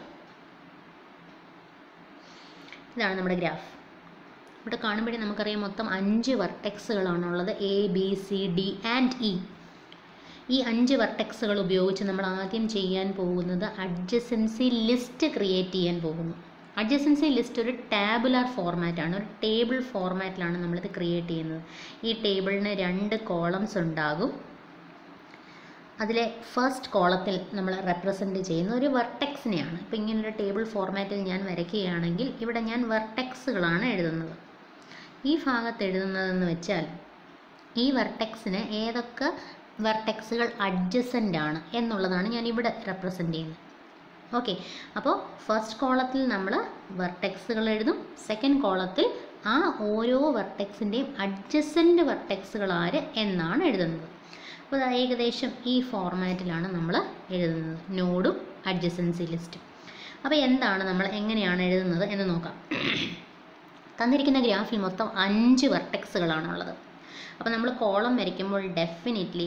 ഇതാണ് നമ്മുടെ ഗ്രാഫ് ഇവിടെ കാണുമ്പോഴേ നമുക്കറിയാം മൊത്തം അഞ്ച് വർട്ടെക്സുകളാണുള്ളത് A B C D and E ഈ അഞ്ച് വർട്ടെക്സുകൾ ഉപയോഗിച്ച് നമ്മൾ ആദ്യം ചെയ്യാൻ പോകുന്നത് അഡ്ജസൻസി ലിസ്റ്റ് ക്രിയേറ്റ് ചെയ്യാൻ പോകുന്നു അഡ്ജസൻസി ലിസ്റ്റ് ഒരു ടാബുലാർ ഫോർമാറ്റാണ് ഒരു ടേബിൾ ഫോർമാറ്റിലാണ് നമ്മളിത് ക്രിയേറ്റ് ചെയ്യുന്നത് ഈ ടേബിളിന് രണ്ട് കോളംസ് ഉണ്ടാകും അതിലെ ഫസ്റ്റ് കോളത്തിൽ നമ്മൾ റെപ്രസെൻറ്റ് ചെയ്യുന്ന ഒരു വെർട്ടെക്സിനെയാണ് ഇപ്പോൾ ഇങ്ങനൊരു ടേബിൾ ഫോർമാറ്റിൽ ഞാൻ വരയ്ക്കുകയാണെങ്കിൽ ഇവിടെ ഞാൻ വെർട്ടെക്സുകളാണ് എഴുതുന്നത് ഈ ഭാഗത്ത് എഴുതുന്നതെന്ന് വെച്ചാൽ ഈ വെർട്ടെക്സിന് ഏതൊക്കെ വെർട്ടെക്സുകൾ അഡ്ജസൻ്റ് ആണ് എന്നുള്ളതാണ് ഞാൻ ഇവിടെ റെപ്രസെൻ്റ് ചെയ്യുന്നത് ഓക്കെ അപ്പോൾ ഫസ്റ്റ് കോളത്തിൽ നമ്മൾ വെർട്ടെക്സുകൾ എഴുതും സെക്കൻഡ് കോളത്തിൽ ആ ഓരോ വെർട്ടെക്സിൻ്റെയും അഡ്ജസൻ്റ് വെർട്ടെക്സുകൾ ആര് എന്നാണ് എഴുതുന്നത് അപ്പോൾ അത് ഏകദേശം ഈ ഫോർമാറ്റിലാണ് നമ്മൾ എഴുതുന്നത് നോഡും അഡ്ജസൻസി ലിസ്റ്റും അപ്പോൾ എന്താണ് നമ്മൾ എങ്ങനെയാണ് എഴുതുന്നത് എന്ന് നോക്കാം തന്നിരിക്കുന്ന ഗ്രാഫിൽ മൊത്തം അഞ്ച് വെർട്ടെക്സുകളാണുള്ളത് അപ്പോൾ നമ്മൾ കോളം വരയ്ക്കുമ്പോൾ ഡെഫിനറ്റ്ലി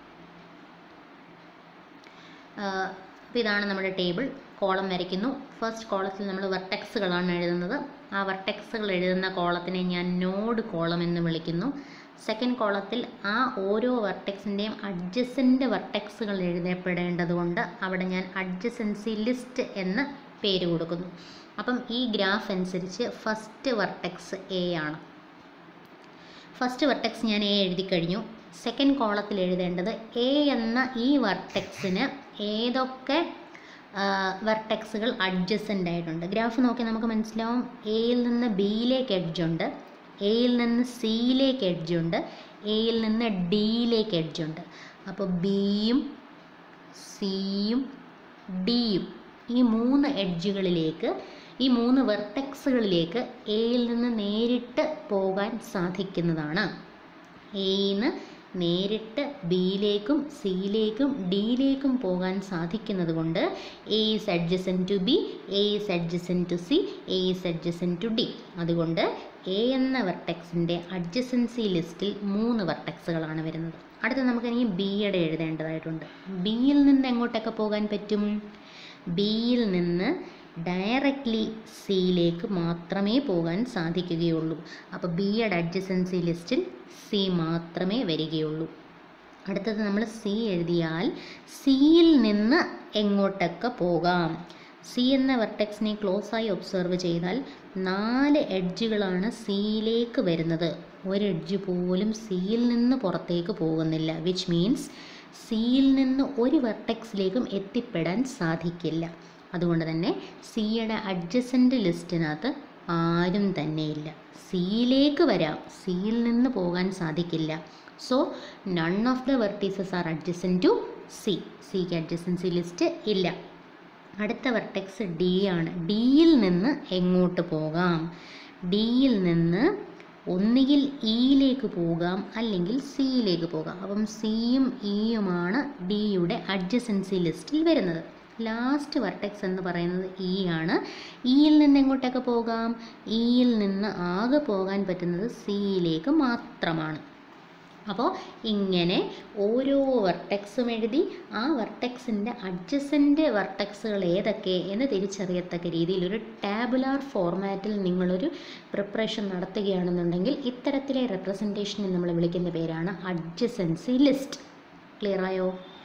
അപ്പോൾ ഇതാണ് നമ്മുടെ ടേബിൾ കോളം വരയ്ക്കുന്നു ഫസ്റ്റ് കോളത്തിൽ നമ്മൾ വെർട്ടെക്സുകളാണ് എഴുതുന്നത് ആ വെർട്ടെക്സുകൾ എഴുതുന്ന കോളത്തിനെ ഞാൻ നോഡ് കോളം എന്ന് വിളിക്കുന്നു സെക്കൻഡ് കോളത്തിൽ ആ ഓരോ വെർട്ടെക്സിൻ്റെയും അഡ്ജസൻ്റ് വെർട്ടെക്സുകൾ എഴുതപ്പെടേണ്ടതുകൊണ്ട് അവിടെ ഞാൻ അഡ്ജസൻസി ലിസ്റ്റ് എന്ന് പേര് കൊടുക്കുന്നു അപ്പം ഈ ഗ്രാഫ് അനുസരിച്ച് ഫസ്റ്റ് വെർട്ടെക്സ് എ ആണ് ഫസ്റ്റ് വെർട്ടെക്സ് ഞാൻ എ എഴുതി കഴിഞ്ഞു സെക്കൻഡ് കോളത്തിൽ എഴുതേണ്ടത് എ എന്ന ഈ വെർട്ടെക്സിന് ഏതൊക്കെ വെർട്ടെക്സുകൾ അഡ്ജസൻ്റ് ആയിട്ടുണ്ട് ഗ്രാഫ് നോക്കി നമുക്ക് മനസ്സിലാവും എയിൽ നിന്ന് ബിയിലേക്ക് എഡ്ജുണ്ട് എയിൽ നിന്ന് സിയിലേക്ക് എഡ്ജുണ്ട് എയിൽ നിന്ന് ഡിയിലേക്ക് എഡ്ജുണ്ട് അപ്പോൾ ബിയും സിയും ഡിയും ഈ മൂന്ന് എഡ്ജുകളിലേക്ക് ഈ മൂന്ന് വെർട്ടെക്സുകളിലേക്ക് എയിൽ നിന്ന് നേരിട്ട് പോകാൻ സാധിക്കുന്നതാണ് എയിൽ നിന്ന് നേരിട്ട് ബിയിലേക്കും സിയിലേക്കും ഡിയിലേക്കും പോകാൻ സാധിക്കുന്നത് കൊണ്ട് A is adjacent to B A is adjacent to C A is adjacent to D അതുകൊണ്ട് എ എന്ന വെർട്ടെക്സിൻ്റെ അഡ്ജസൻസി ലിസ്റ്റിൽ മൂന്ന് വെർട്ടെക്സുകളാണ് വരുന്നത് അടുത്ത നമുക്ക് ഇനി ബിയുടെ എഴുതേണ്ടതായിട്ടുണ്ട് ബിയിൽ നിന്ന് എങ്ങോട്ടൊക്കെ പോകാൻ പറ്റും ബിയിൽ നിന്ന് ഡയറക്റ്റ്ലി സിയിലേക്ക് മാത്രമേ പോകാൻ സാധിക്കുകയുള്ളൂ അപ്പോൾ ബിയുടെ അഡ്ജസൻസി ലിസ്റ്റിൽ സി മാത്രമേ വരികയുള്ളൂ അടുത്തത് നമ്മൾ സി എഴുതിയാൽ സിയിൽ നിന്ന് എങ്ങോട്ടൊക്കെ പോകാം സി എന്ന വെർട്ടെക്സിനെ ക്ലോസ് ആയി ഒബ്സർവ് ചെയ്താൽ നാല് എഡ്ജുകളാണ് സിയിലേക്ക് വരുന്നത് ഒരു എഡ്ജ് പോലും സിയിൽ നിന്ന് പുറത്തേക്ക് പോകുന്നില്ല വിച്ച് മീൻസ് സിയിൽ നിന്ന് ഒരു വെർട്ടെക്സിലേക്കും എത്തിപ്പെടാൻ സാധിക്കില്ല അതുകൊണ്ട് തന്നെ സിയുടെ അഡ്ജസൻ്റ് ലിസ്റ്റിനകത്ത് ആരും തന്നെയില്ല സിയിലേക്ക് വരാം സിയിൽ നിന്ന് പോകാൻ സാധിക്കില്ല so none of the vertices are adjacent to C സിക്ക് അഡ്ജസൻസി ലിസ്റ്റ് ഇല്ല അടുത്ത വെർട്ടെക്സ് ഡി ആണ് ഡിയിൽ നിന്ന് എങ്ങോട്ട് പോകാം ഡിയിൽ നിന്ന് ഒന്നുകിൽ ഇയിലേക്ക് പോകാം അല്ലെങ്കിൽ സിയിലേക്ക് പോകാം അപ്പം സിയും ഇയുമാണ് ഡിയുടെ അഡ്ജസൻസി ലിസ്റ്റിൽ വരുന്നത് ലാസ്റ്റ് വർട്ടെക്സ് എന്ന് പറയുന്നത് ഇ ആണ് ഇയിൽ നിന്ന് എങ്ങോട്ടൊക്കെ പോകാം ഇയിൽ നിന്ന് ആകെ പോകാൻ പറ്റുന്നത് സിയിലേക്ക് മാത്രമാണ് അപ്പോൾ ഇങ്ങനെ ഓരോ വർട്ടെക്സും എഴുതി ആ വർട്ടെക്സിൻ്റെ അഡ്ജസൻ്റ് വർട്ടെക്സുകൾ ഏതൊക്കെ എന്ന് തിരിച്ചറിയത്തക്ക രീതിയിൽ ഒരു ടാബുലാർ ഫോർമാറ്റിൽ നിങ്ങളൊരു പ്രിപ്പറേഷൻ നടത്തുകയാണെന്നുണ്ടെങ്കിൽ ഇത്തരത്തിലെ റെപ്രസെൻറ്റേഷനെ നമ്മൾ വിളിക്കുന്ന പേരാണ് അഡ്ജസൻസി ലിസ്റ്റ് ക്ലിയർ ആയോ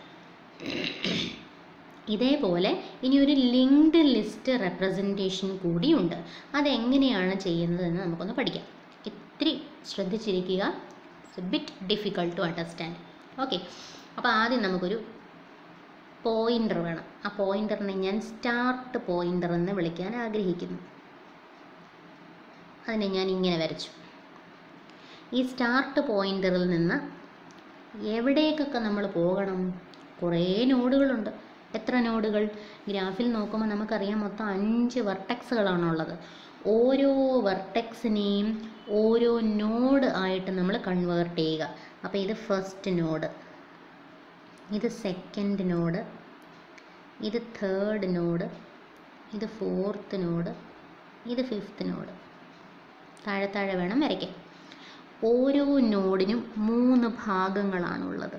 ഇതേപോലെ ഇനി ഒരു ലിങ്ക്ഡ് ലിസ്റ്റ് റെപ്രസെൻറ്റേഷൻ കൂടിയുണ്ട് അതെങ്ങനെയാണ് ചെയ്യുന്നതെന്ന് നമുക്കൊന്ന് പഠിക്കാം ഇത്തിരി ശ്രദ്ധിച്ചിരിക്കുക it's bit difficult to understand okay അപ്പോൾ ആദ്യം നമുക്കൊരു പോയിൻ്റർ വേണം ആ പോയിൻ്ററിനെ ഞാൻ സ്റ്റാർട്ട് പോയിൻ്റർ എന്ന് വിളിക്കാൻ ആഗ്രഹിക്കുന്നു അതിനെ ഞാൻ ഇങ്ങനെ വരച്ചു ഈ സ്റ്റാർട്ട് പോയിൻ്ററിൽ നിന്ന് എവിടേക്കൊക്കെ നമ്മൾ പോകണം കുറേ നോഡുകളുണ്ട് എത്ര നോഡുകൾ ഗ്രാഫിൽ നോക്കുമ്പോൾ നമുക്കറിയാം മൊത്തം അഞ്ച് വർട്ടെക്സുകളാണുള്ളത് ഓരോ വർട്ടെക്സിനെയും ഓരോ നോഡ് ആയിട്ട് നമ്മൾ കൺവേർട്ട് ചെയ്യുക അപ്പോൾ ഇത് ഫസ്റ്റ് നോഡ് ഇത് സെക്കൻഡ് നോഡ് ഇത് തേർഡ് നോഡ് ഇത് ഫോർത്ത് നോഡ് ഇത് ഫിഫ്ത്ത് നോഡ് താഴെ താഴെ വേണം വരയ്ക്കാൻ ഓരോ നോഡിനും മൂന്ന് ഭാഗങ്ങളാണുള്ളത്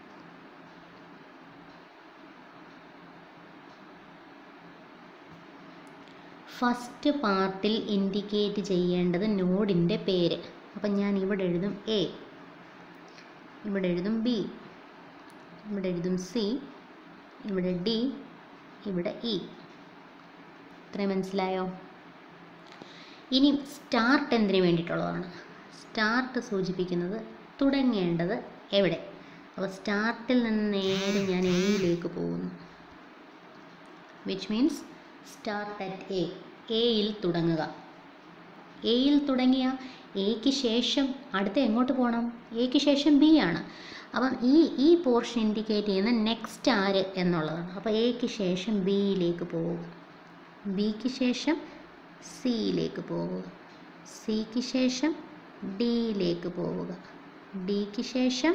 ഫസ്റ്റ് പാർട്ടിൽ ഇൻഡിക്കേറ്റ് ചെയ്യേണ്ടത് നോഡിൻ്റെ പേര് അപ്പം ഞാൻ ഇവിടെ എഴുതും എ ഇവിടെ എഴുതും ബി ഇവിടെ എഴുതും സി ഇവിടെ ഡി ഇവിടെ ഇ ഇത്രയും മനസ്സിലായോ ഇനി സ്റ്റാർട്ട് എന്തിനു വേണ്ടിയിട്ടുള്ളതാണ് സ്റ്റാർട്ട് സൂചിപ്പിക്കുന്നത് തുടങ്ങേണ്ടത് എവിടെ അപ്പോൾ സ്റ്റാർട്ടിൽ നിന്ന് നേരെ ഞാൻ എയിലേക്ക് പോകുന്നു which means start at A എയിൽ തുടങ്ങുക എയിൽ തുടങ്ങിയ എക്ക് ശേഷം അടുത്ത എങ്ങോട്ട് പോകണം എക്ക് ശേഷം ബി ആണ് അപ്പം ഈ ഈ പോർഷൻ ഇൻഡിക്കേറ്റ് ചെയ്യുന്ന നെക്സ്റ്റ് ആര് എന്നുള്ളതാണ് അപ്പോൾ എക്ക് ശേഷം ബിയിലേക്ക് പോവുക ബിക്ക് ശേഷം സിയിലേക്ക് പോവുക സിക്ക് ശേഷം ഡിയിലേക്ക് പോവുക ഡിക്ക് ശേഷം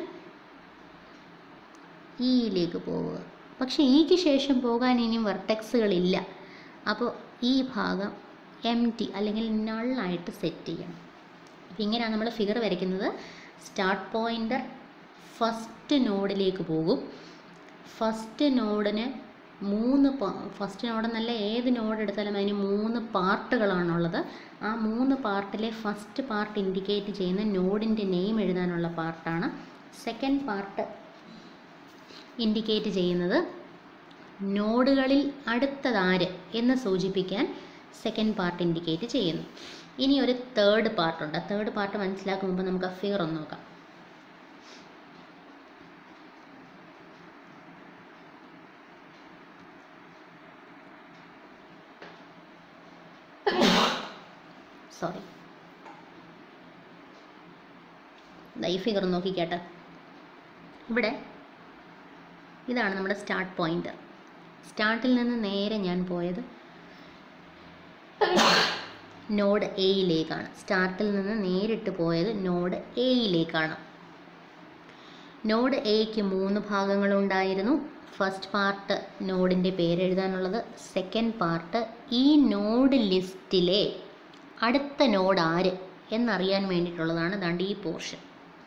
ഇയിലേക്ക് പോവുക പക്ഷേ ഇക്ക് ശേഷം പോകാൻ ഇനിയും വെർട്ടെക്സുകളില്ല അപ്പോൾ ഈ ഭാഗം എം ടി അല്ലെങ്കിൽ നള്ളായിട്ട് സെറ്റ് ചെയ്യണം അപ്പോൾ ഇങ്ങനെയാണ് നമ്മൾ ഫിഗർ വരയ്ക്കുന്നത് സ്റ്റാർട്ട് പോയിൻ്റർ ഫസ്റ്റ് നോഡിലേക്ക് പോകും ഫസ്റ്റ് നോഡിന് മൂന്ന് ഫസ്റ്റ് നോഡ് എന്നല്ല ഏത് നോഡ് എടുത്താലും അതിന് മൂന്ന് പാർട്ടുകളാണുള്ളത് ആ മൂന്ന് പാർട്ടിലെ ഫസ്റ്റ് പാർട്ട് ഇൻഡിക്കേറ്റ് ചെയ്യുന്ന നോഡിൻ്റെ നെയിം എഴുതാനുള്ള പാർട്ടാണ് സെക്കൻഡ് പാർട്ട് ഇൻഡിക്കേറ്റ് ചെയ്യുന്നത് നോഡുകളിൽ അടുത്തതാര് എന്ന് സൂചിപ്പിക്കാൻ സെക്കൻഡ് പാർട്ട് ഇൻഡിക്കേറ്റ് ചെയ്യുന്നു ഇനി ഒരു തേർഡ് പാർട്ടുണ്ട് തേർഡ് പാർട്ട് മനസ്സിലാക്കും മുമ്പ് നമുക്ക് ആ ഫിഗർ ഒന്ന് നോക്കാം സോറി ഈ ഫിഗർ നോക്കിക്കേട്ടെ ഇവിടെ ഇതാണ് നമ്മുടെ സ്റ്റാർട്ട് പോയിൻ്റർ സ്റ്റാർട്ടിൽ നിന്ന് നേരെ ഞാൻ പോയത് നോഡ് എയിലേക്കാണ് സ്റ്റാർട്ടിൽ നിന്ന് നേരിട്ട് പോയത് നോഡ് എയിലേക്കാണ് നോഡ് എക്ക് മൂന്ന് ഭാഗങ്ങളുണ്ടായിരുന്നു ഫസ്റ്റ് പാർട്ട് നോഡിൻ്റെ പേര് എഴുതാനുള്ളത് സെക്കൻഡ് പാർട്ട് ഈ നോഡ് ലിസ്റ്റിലെ അടുത്ത നോഡ് ആര് എന്നറിയാൻ വേണ്ടിയിട്ടുള്ളതാണ് ദാണ്ട് ഈ പോർഷൻ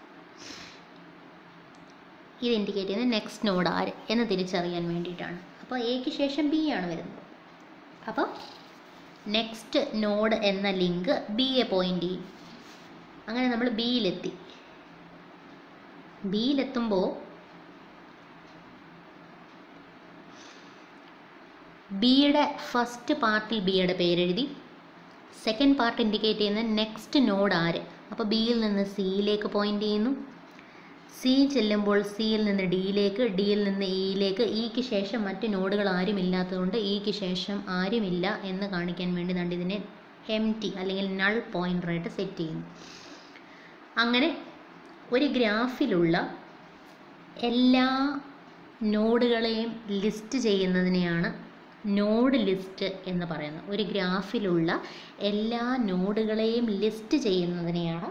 ഇത് ഇൻഡിക്കേറ്റ് ചെയ്യുന്നത് നെക്സ്റ്റ് നോഡ് ആര് എന്ന് തിരിച്ചറിയാൻ വേണ്ടിയിട്ടാണ് അപ്പോൾ എക്ക് ശേഷം ബി ആണ് വരുന്നത് അപ്പോൾ നെക്സ്റ്റ് നോഡ് എന്ന ലിങ്ക് ബിയെ പോയിൻ്റ് ചെയ്യും അങ്ങനെ നമ്മൾ ബിയിലെത്തി ബിയിലെത്തുമ്പോൾ ബിയുടെ ഫസ്റ്റ് പാർട്ടിൽ ബിയുടെ പേരെഴുതി സെക്കൻഡ് പാർട്ട് ഇൻഡിക്കേറ്റ് ചെയ്യുന്ന നെക്സ്റ്റ് നോഡ് ആര് അപ്പോൾ ബിയിൽ നിന്ന് സിയിലേക്ക് പോയിൻ്റ് ചെയ്യുന്നു സി ചെല്ലുമ്പോൾ സിയിൽ നിന്ന് ഡിയിലേക്ക് ഡിയിൽ നിന്ന് ഇയിലേക്ക് ഇക്ക് ശേഷം മറ്റ് നോഡുകൾ ആരും ഇല്ലാത്തതുകൊണ്ട് ഇക്ക് ശേഷം ആരുമില്ല എന്ന് കാണിക്കാൻ വേണ്ടി ദാണ്ട് ഇതിനെ എം ടി അല്ലെങ്കിൽ നൾ പോയിൻ്ററായിട്ട് സെറ്റ് ചെയ്യുന്നു അങ്ങനെ ഒരു ഗ്രാഫിലുള്ള എല്ലാ നോഡുകളെയും ലിസ്റ്റ് ചെയ്യുന്നതിനെയാണ് നോഡ് ലിസ്റ്റ് എന്ന് പറയുന്നത് ഒരു ഗ്രാഫിലുള്ള എല്ലാ നോഡുകളെയും ലിസ്റ്റ് ചെയ്യുന്നതിനെയാണ്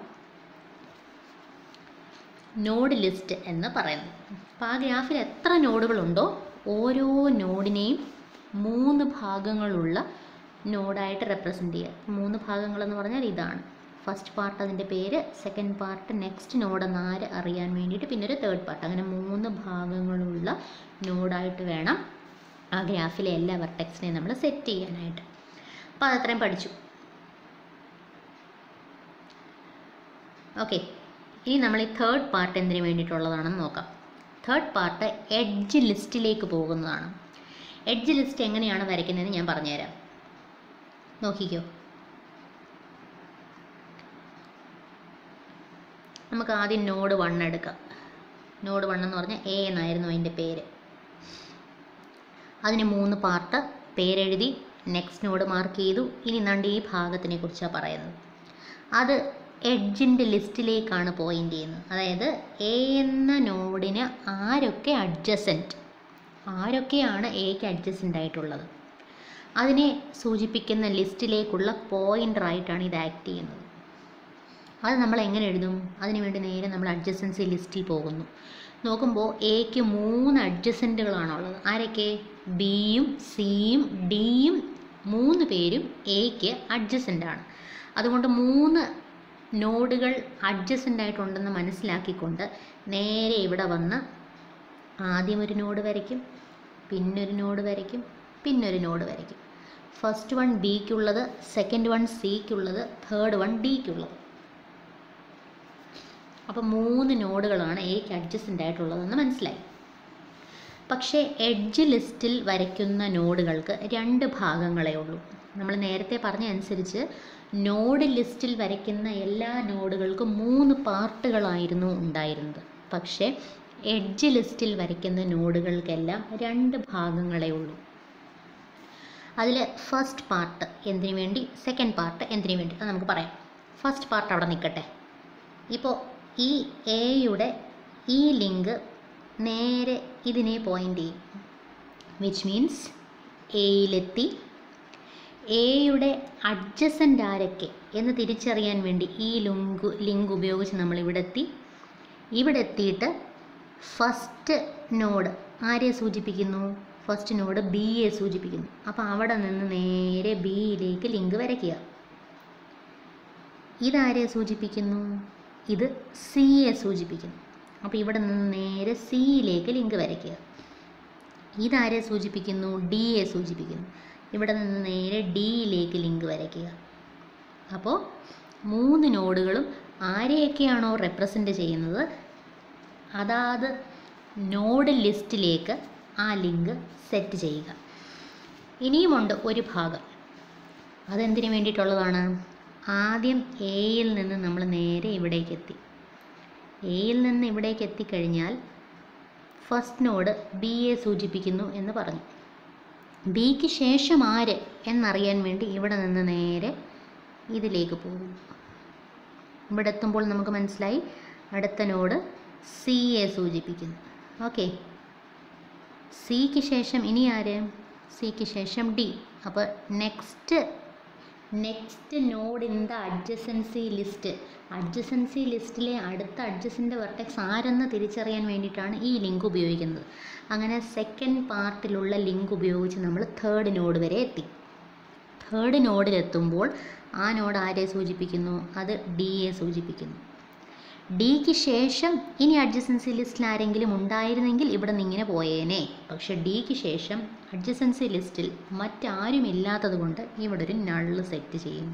നോഡ് ലിസ്റ്റ് എന്ന് പറയുന്നത് അപ്പോൾ ആ ഗ്രാഫിൽ എത്ര നോഡുകളുണ്ടോ ഓരോ നോഡിനെയും മൂന്ന് ഭാഗങ്ങളുള്ള നോഡായിട്ട് റെപ്രസെൻ്റ് ചെയ്യുക മൂന്ന് ഭാഗങ്ങളെന്ന് പറഞ്ഞാൽ ഇതാണ് ഫസ്റ്റ് പാർട്ട് അതിൻ്റെ പേര് സെക്കൻഡ് പാർട്ട് നെക്സ്റ്റ് നോഡ് നാല് അറിയാൻ വേണ്ടിയിട്ട് പിന്നെ ഒരു തേർഡ് പാർട്ട് അങ്ങനെ മൂന്ന് ഭാഗങ്ങളുള്ള നോഡായിട്ട് വേണം ആ ഗ്രാഫിലെ എല്ലാ വെർട്ടെക്സിനെയും നമ്മൾ സെറ്റ് ചെയ്യാനായിട്ട് അപ്പോൾ അതത്രയും പഠിച്ചു ഓക്കെ ഇനി നമ്മൾ ഈ തേർഡ് പാർട്ട് എന്തിനു വേണ്ടിയിട്ടുള്ളതാണെന്ന് നോക്കാം തേർഡ് പാർട്ട് എഡ്ജ് ലിസ്റ്റിലേക്ക് പോകുന്നതാണ് എഡ്ജ് ലിസ്റ്റ് എങ്ങനെയാണ് വരയ്ക്കുന്നതെന്ന് ഞാൻ പറഞ്ഞുതരാം നോക്കിക്കോ നമുക്ക് ആദ്യം നോഡ് വൺ എടുക്കാം നോഡ് വൺ എന്ന് പറഞ്ഞാൽ എ എന്നായിരുന്നു അതിൻ്റെ പേര് അതിന് മൂന്ന് പാർട്ട് പേരെഴുതി നെക്സ്റ്റ് നോഡ് മാർക്ക് ചെയ്തു ഇനി നണ്ട് ഈ ഭാഗത്തിനെ കുറിച്ചാണ് പറയുന്നത് അത് എഡ്ജിൻ്റെ ലിസ്റ്റിലേക്കാണ് പോയിൻ്റ് ചെയ്യുന്നത് അതായത് എ എന്ന നോഡിന് ആരൊക്കെ അഡ്ജസൻറ്റ് ആരൊക്കെയാണ് എക്ക് അഡ്ജസൻ്റ് ആയിട്ടുള്ളത് അതിനെ സൂചിപ്പിക്കുന്ന ലിസ്റ്റിലേക്കുള്ള പോയിൻ്ററായിട്ടാണ് ഇത് ആക്ട് ചെയ്യുന്നത് അത് നമ്മൾ എങ്ങനെ എഴുതും അതിന് വേണ്ടി നേരെ നമ്മൾ അഡ്ജസൻസി ലിസ്റ്റിൽ പോകുന്നു നോക്കുമ്പോൾ എക്ക് മൂന്ന് അഡ്ജസൻറ്റുകളാണുള്ളത് ആരൊക്കെ ബിയും സിയും ഡിയും മൂന്ന് പേരും എക്ക് അഡ്ജസൻ്റ് ആണ് അതുകൊണ്ട് മൂന്ന് നോഡുകൾ അഡ്ജസൻ്റ് ആയിട്ടുണ്ടെന്ന് മനസ്സിലാക്കിക്കൊണ്ട് നേരെ ഇവിടെ വന്ന് ആദ്യം ഒരു നോഡ് വരയ്ക്കും പിന്നൊരു നോഡ് വരയ്ക്കും പിന്നൊരു നോഡ് വരയ്ക്കും ഫസ്റ്റ് വൺ ബിക്കുള്ളത് സെക്കൻഡ് വൺ സിക്കുള്ളത് തേർഡ് വൺ ഡിക്കുള്ളത് അപ്പോൾ മൂന്ന് നോഡുകളാണ് എക്ക് അഡ്ജസ്റ്റൻ്റ് ആയിട്ടുള്ളതെന്ന് മനസ്സിലായി പക്ഷേ എഡ്ജ് ലിസ്റ്റിൽ വരയ്ക്കുന്ന നോഡുകൾക്ക് രണ്ട് ഭാഗങ്ങളേ ഉള്ളൂ നമ്മൾ നേരത്തെ പറഞ്ഞ അനുസരിച്ച് നോഡ് ലിസ്റ്റിൽ വരയ്ക്കുന്ന എല്ലാ നോഡുകൾക്കും മൂന്ന് പാർട്ടുകളായിരുന്നു ഉണ്ടായിരുന്നത് പക്ഷേ എഡ്ജ് ലിസ്റ്റിൽ വരയ്ക്കുന്ന നോഡുകൾക്കെല്ലാം രണ്ട് ഭാഗങ്ങളേ ഉള്ളൂ അതിൽ ഫസ്റ്റ് പാർട്ട് എന്തിനു വേണ്ടി സെക്കൻഡ് പാർട്ട് എന്തിനു വേണ്ടി അത് നമുക്ക് പറയാം ഫസ്റ്റ് പാർട്ട് അവിടെ നിൽക്കട്ടെ ഇപ്പോൾ ഈ എയുടെ ഈ ലിങ്ക് നേരെ ഇതിനെ പോയിൻ്റ് ചെയ്യും വിച്ച് മീൻസ് എയിലെത്തി എയുടെ അഡ്ജസൻ്റ് ആരൊക്കെ എന്ന് തിരിച്ചറിയാൻ വേണ്ടി ഈ ലിങ്ക് ലിങ്ക് ഉപയോഗിച്ച് നമ്മൾ ഇവിടെ എത്തി ഇവിടെ എത്തിയിട്ട് ഫസ്റ്റ് നോഡ് ആരെ സൂചിപ്പിക്കുന്നു ഫസ്റ്റ് നോഡ് ബിയെ സൂചിപ്പിക്കുന്നു അപ്പോൾ അവിടെ നിന്ന് നേരെ ബിയിലേക്ക് ലിങ്ക് വരയ്ക്കുക ഇതാരെ സൂചിപ്പിക്കുന്നു ഇത് സിയെ സൂചിപ്പിക്കുന്നു അപ്പോൾ ഇവിടെ നിന്ന് നേരെ സിയിലേക്ക് ലിങ്ക് വരയ്ക്കുക ഇതാരെ സൂചിപ്പിക്കുന്നു ഡിയെ സൂചിപ്പിക്കുന്നു ഇവിടെ നിന്ന് നേരെ ഡിയിലേക്ക് ലിങ്ക് വരയ്ക്കുക അപ്പോൾ മൂന്ന് നോഡുകളും ആരെയൊക്കെയാണോ റെപ്രസെൻ്റ് ചെയ്യുന്നത് അതാത് നോഡ് ലിസ്റ്റിലേക്ക് ആ ലിങ്ക് സെറ്റ് ചെയ്യുക ഇനിയുമുണ്ട് ഒരു ഭാഗം അതെന്തിനു വേണ്ടിയിട്ടുള്ളതാണ് ആദ്യം എയിൽ നിന്ന് നമ്മൾ നേരെ ഇവിടേക്ക് എത്തി എയിൽ നിന്ന് ഇവിടേക്ക് എത്തിക്കഴിഞ്ഞാൽ ഫസ്റ്റ് നോഡ് ബിയെ സൂചിപ്പിക്കുന്നു എന്ന് പറഞ്ഞു ബിക്ക് ശേഷം ആര് എന്നറിയാൻ വേണ്ടി ഇവിടെ നിന്ന് നേരെ ഇതിലേക്ക് പോകും ഇവിടെ എത്തുമ്പോൾ നമുക്ക് മനസ്സിലായി അടുത്ത നോഡ് സിയെ സൂചിപ്പിക്കുന്നു ഓക്കെ സിക്ക് ശേഷം ഇനി ആര് സിക്ക് ശേഷം ഡി അപ്പോൾ next next node in the adjacency list adjacency ലിസ്റ്റിലെ അടുത്ത അഡ്ജസൻ്റ് വെർട്ടെക്സ് ആരെന്ന് തിരിച്ചറിയാൻ വേണ്ടിയിട്ടാണ് ഈ ലിങ്ക് ഉപയോഗിക്കുന്നത് അങ്ങനെ സെക്കൻഡ് പാർട്ടിലുള്ള ലിങ്ക് ഉപയോഗിച്ച് നമ്മൾ തേർഡ് നോഡ് വരെ എത്തി തേർഡ് നോഡിലെത്തുമ്പോൾ ആ നോഡ് ആരെ സൂചിപ്പിക്കുന്നു അത് ഡിയെ സൂചിപ്പിക്കുന്നു ഡിക്ക് ശേഷം ഇനി അഡ്ജസൻസി ലിസ്റ്റിൽ ആരെങ്കിലും ഉണ്ടായിരുന്നെങ്കിൽ ഇവിടെ നിന്ന് ഇങ്ങനെ പോയേനെ പക്ഷെ ഡിക്ക് ശേഷം അഡ്ജസൻസി ലിസ്റ്റിൽ മറ്റാരും ഇല്ലാത്തത് കൊണ്ട് ഇവിടെ ഒരു നള്ള് സെറ്റ് ചെയ്യും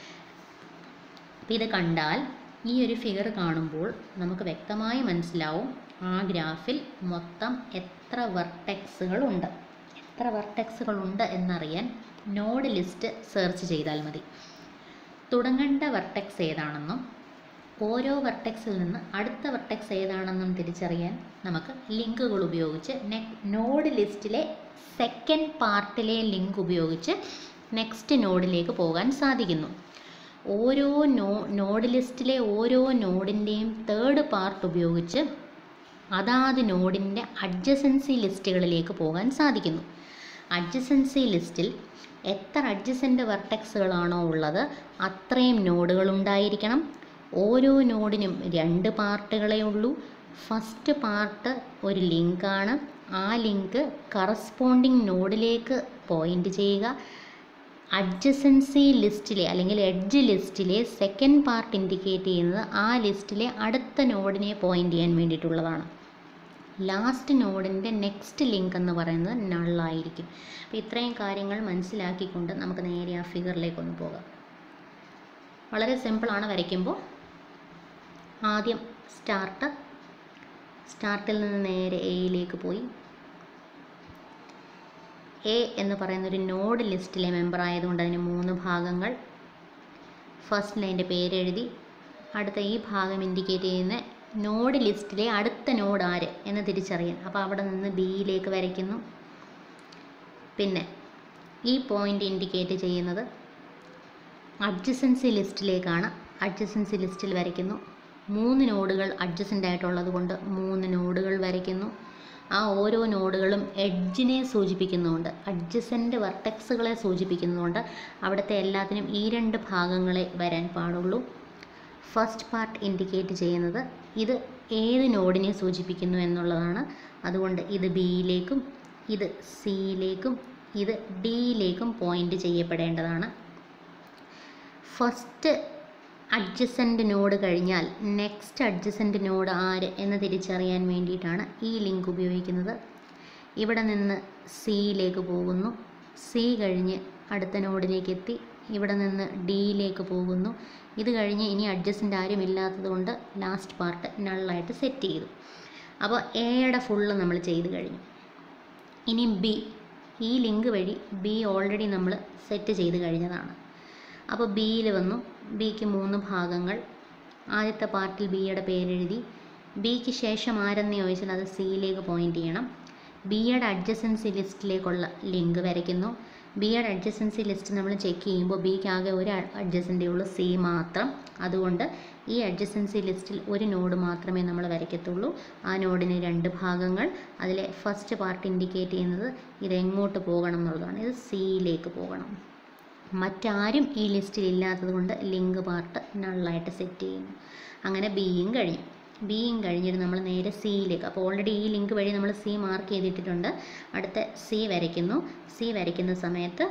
അപ്പോൾ ഇത് കണ്ടാൽ ഈ ഒരു ഫിഗർ കാണുമ്പോൾ നമുക്ക് വ്യക്തമായി മനസ്സിലാവും ആ ഗ്രാഫിൽ മൊത്തം എത്ര വെർട്ടെക്സുകളുണ്ട് എത്ര വെർട്ടെക്സുകളുണ്ട് എന്നറിയാൻ നോഡ് ലിസ്റ്റ് സെർച്ച് ചെയ്താൽ മതി തുടങ്ങേണ്ട വെർട്ടെക്സ് ഏതാണെന്നും ഓരോ വെർട്ടെക്സിൽ നിന്ന് അടുത്ത വെർട്ടെക്സ് ഏതാണെന്നും തിരിച്ചറിയാൻ നമുക്ക് ലിങ്കുകൾ ഉപയോഗിച്ച് നെ നോഡ് ലിസ്റ്റിലെ സെക്കൻഡ് പാർട്ടിലെ ലിങ്ക് ഉപയോഗിച്ച് നെക്സ്റ്റ് നോഡിലേക്ക് പോകാൻ സാധിക്കുന്നു ഓരോ നോ നോഡ് ലിസ്റ്റിലെ ഓരോ നോഡിൻ്റെയും തേർഡ് പാർട്ട് ഉപയോഗിച്ച് അതാത് നോഡിൻ്റെ അഡ്ജസൻസി ലിസ്റ്റുകളിലേക്ക് പോകാൻ സാധിക്കുന്നു അഡ്ജസൻസി ലിസ്റ്റിൽ എത്ര അഡ്ജസൻ്റ് വെർട്ടെക്സുകളാണോ ഉള്ളത് അത്രയും നോഡുകൾ ഉണ്ടായിരിക്കണം ഓരോ നോഡിനും രണ്ട് പാർട്ടുകളേ ഉള്ളൂ ഫസ്റ്റ് പാർട്ട് ഒരു ലിങ്കാണ് ആ ലിങ്ക് കറസ്പോണ്ടിങ് നോഡിലേക്ക് പോയിൻ്റ് ചെയ്യുക അഡ്ജസൻസി ലിസ്റ്റിലെ അല്ലെങ്കിൽ എഡ്ജ് ലിസ്റ്റിലെ സെക്കൻഡ് പാർട്ട് ഇൻഡിക്കേറ്റ് ചെയ്യുന്നത് ആ ലിസ്റ്റിലെ അടുത്ത നോഡിനെ പോയിൻ്റ് ചെയ്യാൻ വേണ്ടിയിട്ടുള്ളതാണ് ലാസ്റ്റ് നോഡിൻ്റെ നെക്സ്റ്റ് ലിങ്ക് എന്ന് പറയുന്നത് നള്ളായിരിക്കും അപ്പോൾ ഇത്രയും കാര്യങ്ങൾ മനസ്സിലാക്കിക്കൊണ്ട് നമുക്ക് നേരെ ആ ഫിഗറിലേക്കൊന്ന് പോകാം വളരെ സിമ്പിളാണ് വരയ്ക്കുമ്പോൾ ആദ്യം സ്റ്റാർട്ട് സ്റ്റാർട്ടിൽ നിന്ന് നേരെ എയിലേക്ക് പോയി എ എന്ന് പറയുന്ന ഒരു നോഡ് ലിസ്റ്റിലെ മെമ്പർ ആയതുകൊണ്ട് അതിന് മൂന്ന് ഭാഗങ്ങൾ ഫസ്റ്റ് ലൈൻ്റെ പേരെഴുതി അടുത്ത ഈ ഭാഗം ഇൻഡിക്കേറ്റ് ചെയ്യുന്ന നോഡ് ലിസ്റ്റിലെ അടുത്ത നോഡ് ആര് എന്ന് തിരിച്ചറിയാൻ അപ്പോൾ അവിടെ നിന്ന് ബിയിലേക്ക് വരയ്ക്കുന്നു പിന്നെ ഈ പോയിൻ്റ് ഇൻഡിക്കേറ്റ് ചെയ്യുന്നത് അഡ്ജസൻസി ലിസ്റ്റിലേക്കാണ് അഡ്ജസൻസി ലിസ്റ്റിൽ വരയ്ക്കുന്നു മൂന്ന് നോഡുകൾ അഡ്ജസൻ്റ് ആയിട്ടുള്ളത് കൊണ്ട് മൂന്ന് നോഡുകൾ വരയ്ക്കുന്നു ആ ഓരോ നോഡുകളും എഡ്ജിനെ സൂചിപ്പിക്കുന്നുണ്ട് അഡ്ജസൻ്റ് വർട്ടെക്സുകളെ സൂചിപ്പിക്കുന്നുണ്ട് അവിടുത്തെ എല്ലാത്തിനും ഈ രണ്ട് ഭാഗങ്ങളെ വരാൻ പാടുള്ളൂ ഫസ്റ്റ് പാർട്ട് ഇൻഡിക്കേറ്റ് ചെയ്യുന്നത് ഇത് ഏത് നോഡിനെ സൂചിപ്പിക്കുന്നു എന്നുള്ളതാണ് അതുകൊണ്ട് ഇത് ബിയിലേക്കും ഇത് സിയിലേക്കും ഇത് ഡിയിലേക്കും പോയിൻ്റ് ചെയ്യപ്പെടേണ്ടതാണ് ഫസ്റ്റ് അഡ്ജസൻ്റ് നോഡ് കഴിഞ്ഞാൽ നെക്സ്റ്റ് അഡ്ജസൻ്റ് നോഡ് ആര് എന്ന് തിരിച്ചറിയാൻ വേണ്ടിയിട്ടാണ് ഈ ലിങ്ക് ഉപയോഗിക്കുന്നത് ഇവിടെ നിന്ന് സിയിലേക്ക് പോകുന്നു സി കഴിഞ്ഞ് അടുത്ത നോഡിലേക്ക് എത്തി ഇവിടെ നിന്ന് ഡിയിലേക്ക് പോകുന്നു ഇത് കഴിഞ്ഞ് ഇനി അഡ്ജസ്റ്റൻ്റ് ആരും ഇല്ലാത്തതുകൊണ്ട് ലാസ്റ്റ് പാർട്ട് നള്ളായിട്ട് സെറ്റ് ചെയ്തു അപ്പോൾ എയുടെ ഫുള്ള് നമ്മൾ ചെയ്ത് കഴിഞ്ഞു ഇനി ബി ഈ ലിങ്ക് വഴി ബി ഓൾറെഡി നമ്മൾ സെറ്റ് ചെയ്ത് കഴിഞ്ഞതാണ് അപ്പോൾ ബിയിൽ വന്നു ബിക്ക് മൂന്ന് ഭാഗങ്ങൾ ആദ്യത്തെ പാർട്ടിൽ ബിയുടെ പേരെഴുതി ബിക്ക് ശേഷം ആരെന്ന് ചോദിച്ചാൽ അത് സിയിലേക്ക് പോയിൻ്റ് ചെയ്യണം ബിയുടെ അഡ്ജസൻസി ലിസ്റ്റിലേക്കുള്ള ലിങ്ക് വരയ്ക്കുന്നു ബിയുടെ അഡ്ജസൻസി ലിസ്റ്റ് നമ്മൾ ചെക്ക് ചെയ്യുമ്പോൾ ബിക്ക് ആകെ ഒരു അഡ്ജസൻ്റേ ഉള്ളൂ സി മാത്രം അതുകൊണ്ട് ഈ അഡ്ജസൻസി ലിസ്റ്റിൽ ഒരു നോഡ് മാത്രമേ നമ്മൾ വരയ്ക്കത്തുള്ളൂ ആ നോഡിന് രണ്ട് ഭാഗങ്ങൾ അതിലെ ഫസ്റ്റ് പാർട്ട് ഇൻഡിക്കേറ്റ് ചെയ്യുന്നത് ഇത് എങ്ങോട്ട് പോകണം എന്നുള്ളതാണ് ഇത് സിയിലേക്ക് പോകണം മറ്റാരും ഈ ലിസ്റ്റിൽ ഇല്ലാത്തത് കൊണ്ട് ലിങ്ക് പാർട്ട് നള്ളായിട്ട് സെറ്റ് ചെയ്യുന്നു അങ്ങനെ ബിയും കഴിഞ്ഞു ബിയും കഴിഞ്ഞിട്ട് നമ്മൾ നേരെ സിയിലേക്ക് അപ്പോൾ ഓൾറെഡി ഈ ലിങ്ക് വഴി നമ്മൾ സി മാർക്ക് ചെയ്തിട്ടിട്ടുണ്ട് അടുത്ത സി വരയ്ക്കുന്നു സി വരയ്ക്കുന്ന സമയത്ത്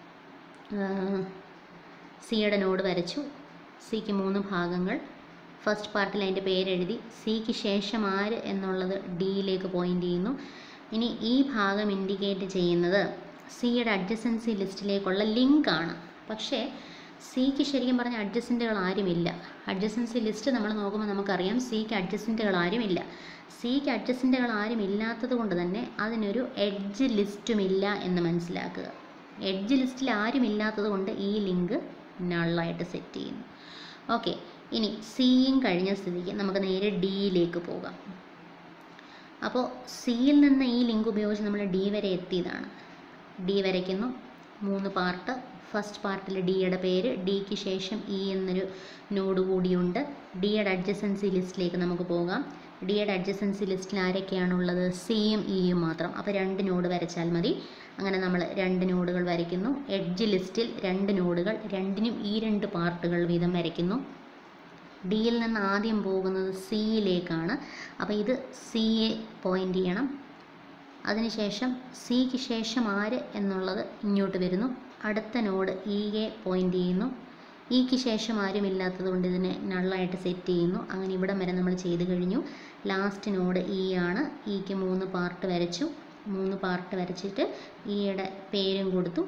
സിയുടെ നോഡ് വരച്ചു സിക്ക് മൂന്ന് ഭാഗങ്ങൾ ഫസ്റ്റ് പാർട്ടിൽ അതിൻ്റെ പേരെഴുതി സിക്ക് ശേഷം ആര് എന്നുള്ളത് ഡിയിലേക്ക് പോയിൻ്റ് ചെയ്യുന്നു ഇനി ഈ ഭാഗം ഇൻഡിക്കേറ്റ് ചെയ്യുന്നത് സിയുടെ അഡ്ജസൻസി ലിസ്റ്റിലേക്കുള്ള ലിങ്കാണ് പക്ഷേ സിക്ക് ശരിക്കും പറഞ്ഞാൽ അഡ്ജസൻറ്റുകൾ ആരുമില്ല അഡ്ജസൻസി ലിസ്റ്റ് നമ്മൾ നോക്കുമ്പോൾ നമുക്കറിയാം സിക്ക് അഡ്ജസൻറ്റുകൾ ആരുമില്ല സിക്ക് അഡ്ജസൻറ്റുകൾ ആരും ഇല്ലാത്തത് കൊണ്ട് തന്നെ അതിനൊരു എഡ്ജ് ലിസ്റ്റുമില്ല എന്ന് മനസ്സിലാക്കുക എഡ്ജ് ലിസ്റ്റിൽ ആരും ഇല്ലാത്തത് കൊണ്ട് ഈ ലിങ്ക് നള്ളായിട്ട് സെറ്റ് ചെയ്യുന്നു ഓക്കെ ഇനി സിയും കഴിഞ്ഞ സ്ഥിതിക്ക് നമുക്ക് നേരെ ഡിയിലേക്ക് പോകാം അപ്പോൾ സിയിൽ നിന്ന് ഈ ലിങ്ക് ഉപയോഗിച്ച് നമ്മൾ ഡി വരെ എത്തിയതാണ് ഡി വരയ്ക്കുന്നു മൂന്ന് പാർട്ട് ഫസ്റ്റ് പാർട്ടിൽ ഡിയുടെ പേര് ഡിക്ക് ശേഷം ഇ എന്നൊരു നോഡ് കൂടിയുണ്ട് ഡിയുടെ അഡ്ജസൻസി ലിസ്റ്റിലേക്ക് നമുക്ക് പോകാം ഡിയുടെ അഡ്ജസൻസി ലിസ്റ്റിൽ ആരൊക്കെയാണുള്ളത് സിയും ഇയും മാത്രം അപ്പോൾ രണ്ട് നോഡ് വരച്ചാൽ മതി അങ്ങനെ നമ്മൾ രണ്ട് നോഡുകൾ വരയ്ക്കുന്നു എഡ്ജ് ലിസ്റ്റിൽ രണ്ട് നോഡുകൾ രണ്ടിനും ഈ രണ്ട് പാർട്ടുകൾ വീതം വരയ്ക്കുന്നു ഡിയിൽ നിന്ന് ആദ്യം പോകുന്നത് സിയിലേക്കാണ് അപ്പോൾ ഇത് സിയെ പോയിൻ്റ് ചെയ്യണം അതിനുശേഷം സിക്ക് ശേഷം ആര് എന്നുള്ളത് ഇങ്ങോട്ട് വരുന്നു അടുത്ത നോഡ് ഇയെ പോയിൻ്റ് ചെയ്യുന്നു ഇക്ക് ശേഷം ആരും ഇല്ലാത്തത് കൊണ്ട് ഇതിനെ നള്ളായിട്ട് സെറ്റ് ചെയ്യുന്നു അങ്ങനെ ഇവിടം വരെ നമ്മൾ ചെയ്ത് കഴിഞ്ഞു ലാസ്റ്റ് നോഡ് ഇ ആണ് ഇക്ക് മൂന്ന് പാർട്ട് വരച്ചു മൂന്ന് പാർട്ട് വരച്ചിട്ട് ഇയുടെ പേരും കൊടുത്തു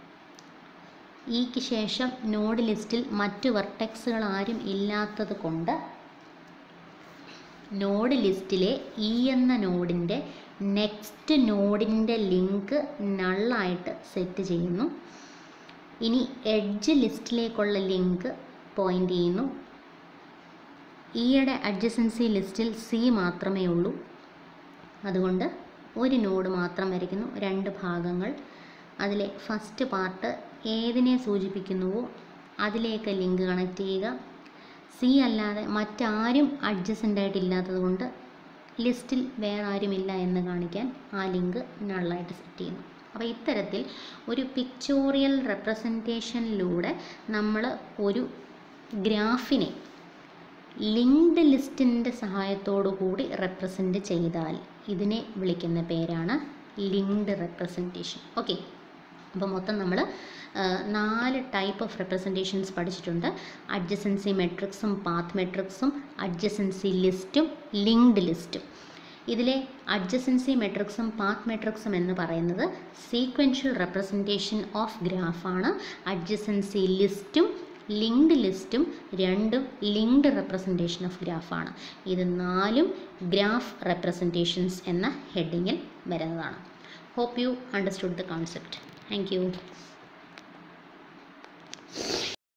ഇക്ക് ശേഷം നോഡ് ലിസ്റ്റിൽ മറ്റു വെർട്ടെക്സുകൾ ആരും ഇല്ലാത്തത് കൊണ്ട് നോഡ് ലിസ്റ്റിലെ ഇ എന്ന നോഡിൻ്റെ നെക്സ്റ്റ് നോഡിൻ്റെ ലിങ്ക് നള്ളായിട്ട് സെറ്റ് ചെയ്യുന്നു ഇനി എഡ്ജ് ലിസ്റ്റിലേക്കുള്ള ലിങ്ക് പോയിൻ്റ് ചെയ്യുന്നു ഇയുടെ അഡ്ജസൻസി ലിസ്റ്റിൽ സി മാത്രമേ ഉള്ളൂ അതുകൊണ്ട് ഒരു നോഡ് മാത്രം വരയ്ക്കുന്നു രണ്ട് ഭാഗങ്ങൾ അതിലെ ഫസ്റ്റ് പാർട്ട് ഏതിനെ സൂചിപ്പിക്കുന്നുവോ അതിലേക്ക് ലിങ്ക് കണക്ട് ചെയ്യുക സി അല്ലാതെ മറ്റാരും അഡ്ജസൻ്റ് ആയിട്ട് ഇല്ലാത്തത് കൊണ്ട് ലിസ്റ്റിൽ വേറെ ആരുമില്ല എന്ന് കാണിക്കാൻ ആ ലിങ്ക് നള്ളായിട്ട് സെറ്റ് ചെയ്യുന്നു അപ്പോൾ ഇത്തരത്തിൽ ഒരു പിക്ചോറിയൽ റെപ്രസെൻറ്റേഷനിലൂടെ നമ്മൾ ഒരു ഗ്രാഫിനെ ലിങ്ക്ഡ് ലിസ്റ്റിൻ്റെ സഹായത്തോടു കൂടി റെപ്രസെൻ്റ് ചെയ്താൽ ഇതിനെ വിളിക്കുന്ന പേരാണ് ലിങ്ക്ഡ് റെപ്രസെൻറ്റേഷൻ ഓക്കെ അപ്പോൾ മൊത്തം നമ്മൾ നാല് ടൈപ്പ് ഓഫ് റെപ്രസെൻറ്റേഷൻസ് പഠിച്ചിട്ടുണ്ട് അഡ്ജസൻസി മെട്രിക്സും പാത്ത് മെട്രിക്സും അഡ്ജസൻസി ലിസ്റ്റും ലിങ്ക്ഡ് ലിസ്റ്റും ഇതിലെ അഡ്ജസൻസി മെട്രിക്സും പാത്ത് മെട്രിക്സും എന്ന് പറയുന്നത് സീക്വൻഷ്യൽ റെപ്രസെൻറ്റേഷൻ ഓഫ് ഗ്രാഫാണ് അഡ്ജസൻസി ലിസ്റ്റും ലിങ്ക്ഡ് ലിസ്റ്റും രണ്ടും ലിങ്ക്ഡ് റെപ്രസെൻറ്റേഷൻ ഓഫ് ഗ്രാഫാണ് ഇത് നാലും ഗ്രാഫ് റെപ്രസെൻറ്റേഷൻസ് എന്ന ഹെഡിങ്ങിൽ വരുന്നതാണ് hope you understood the concept thank U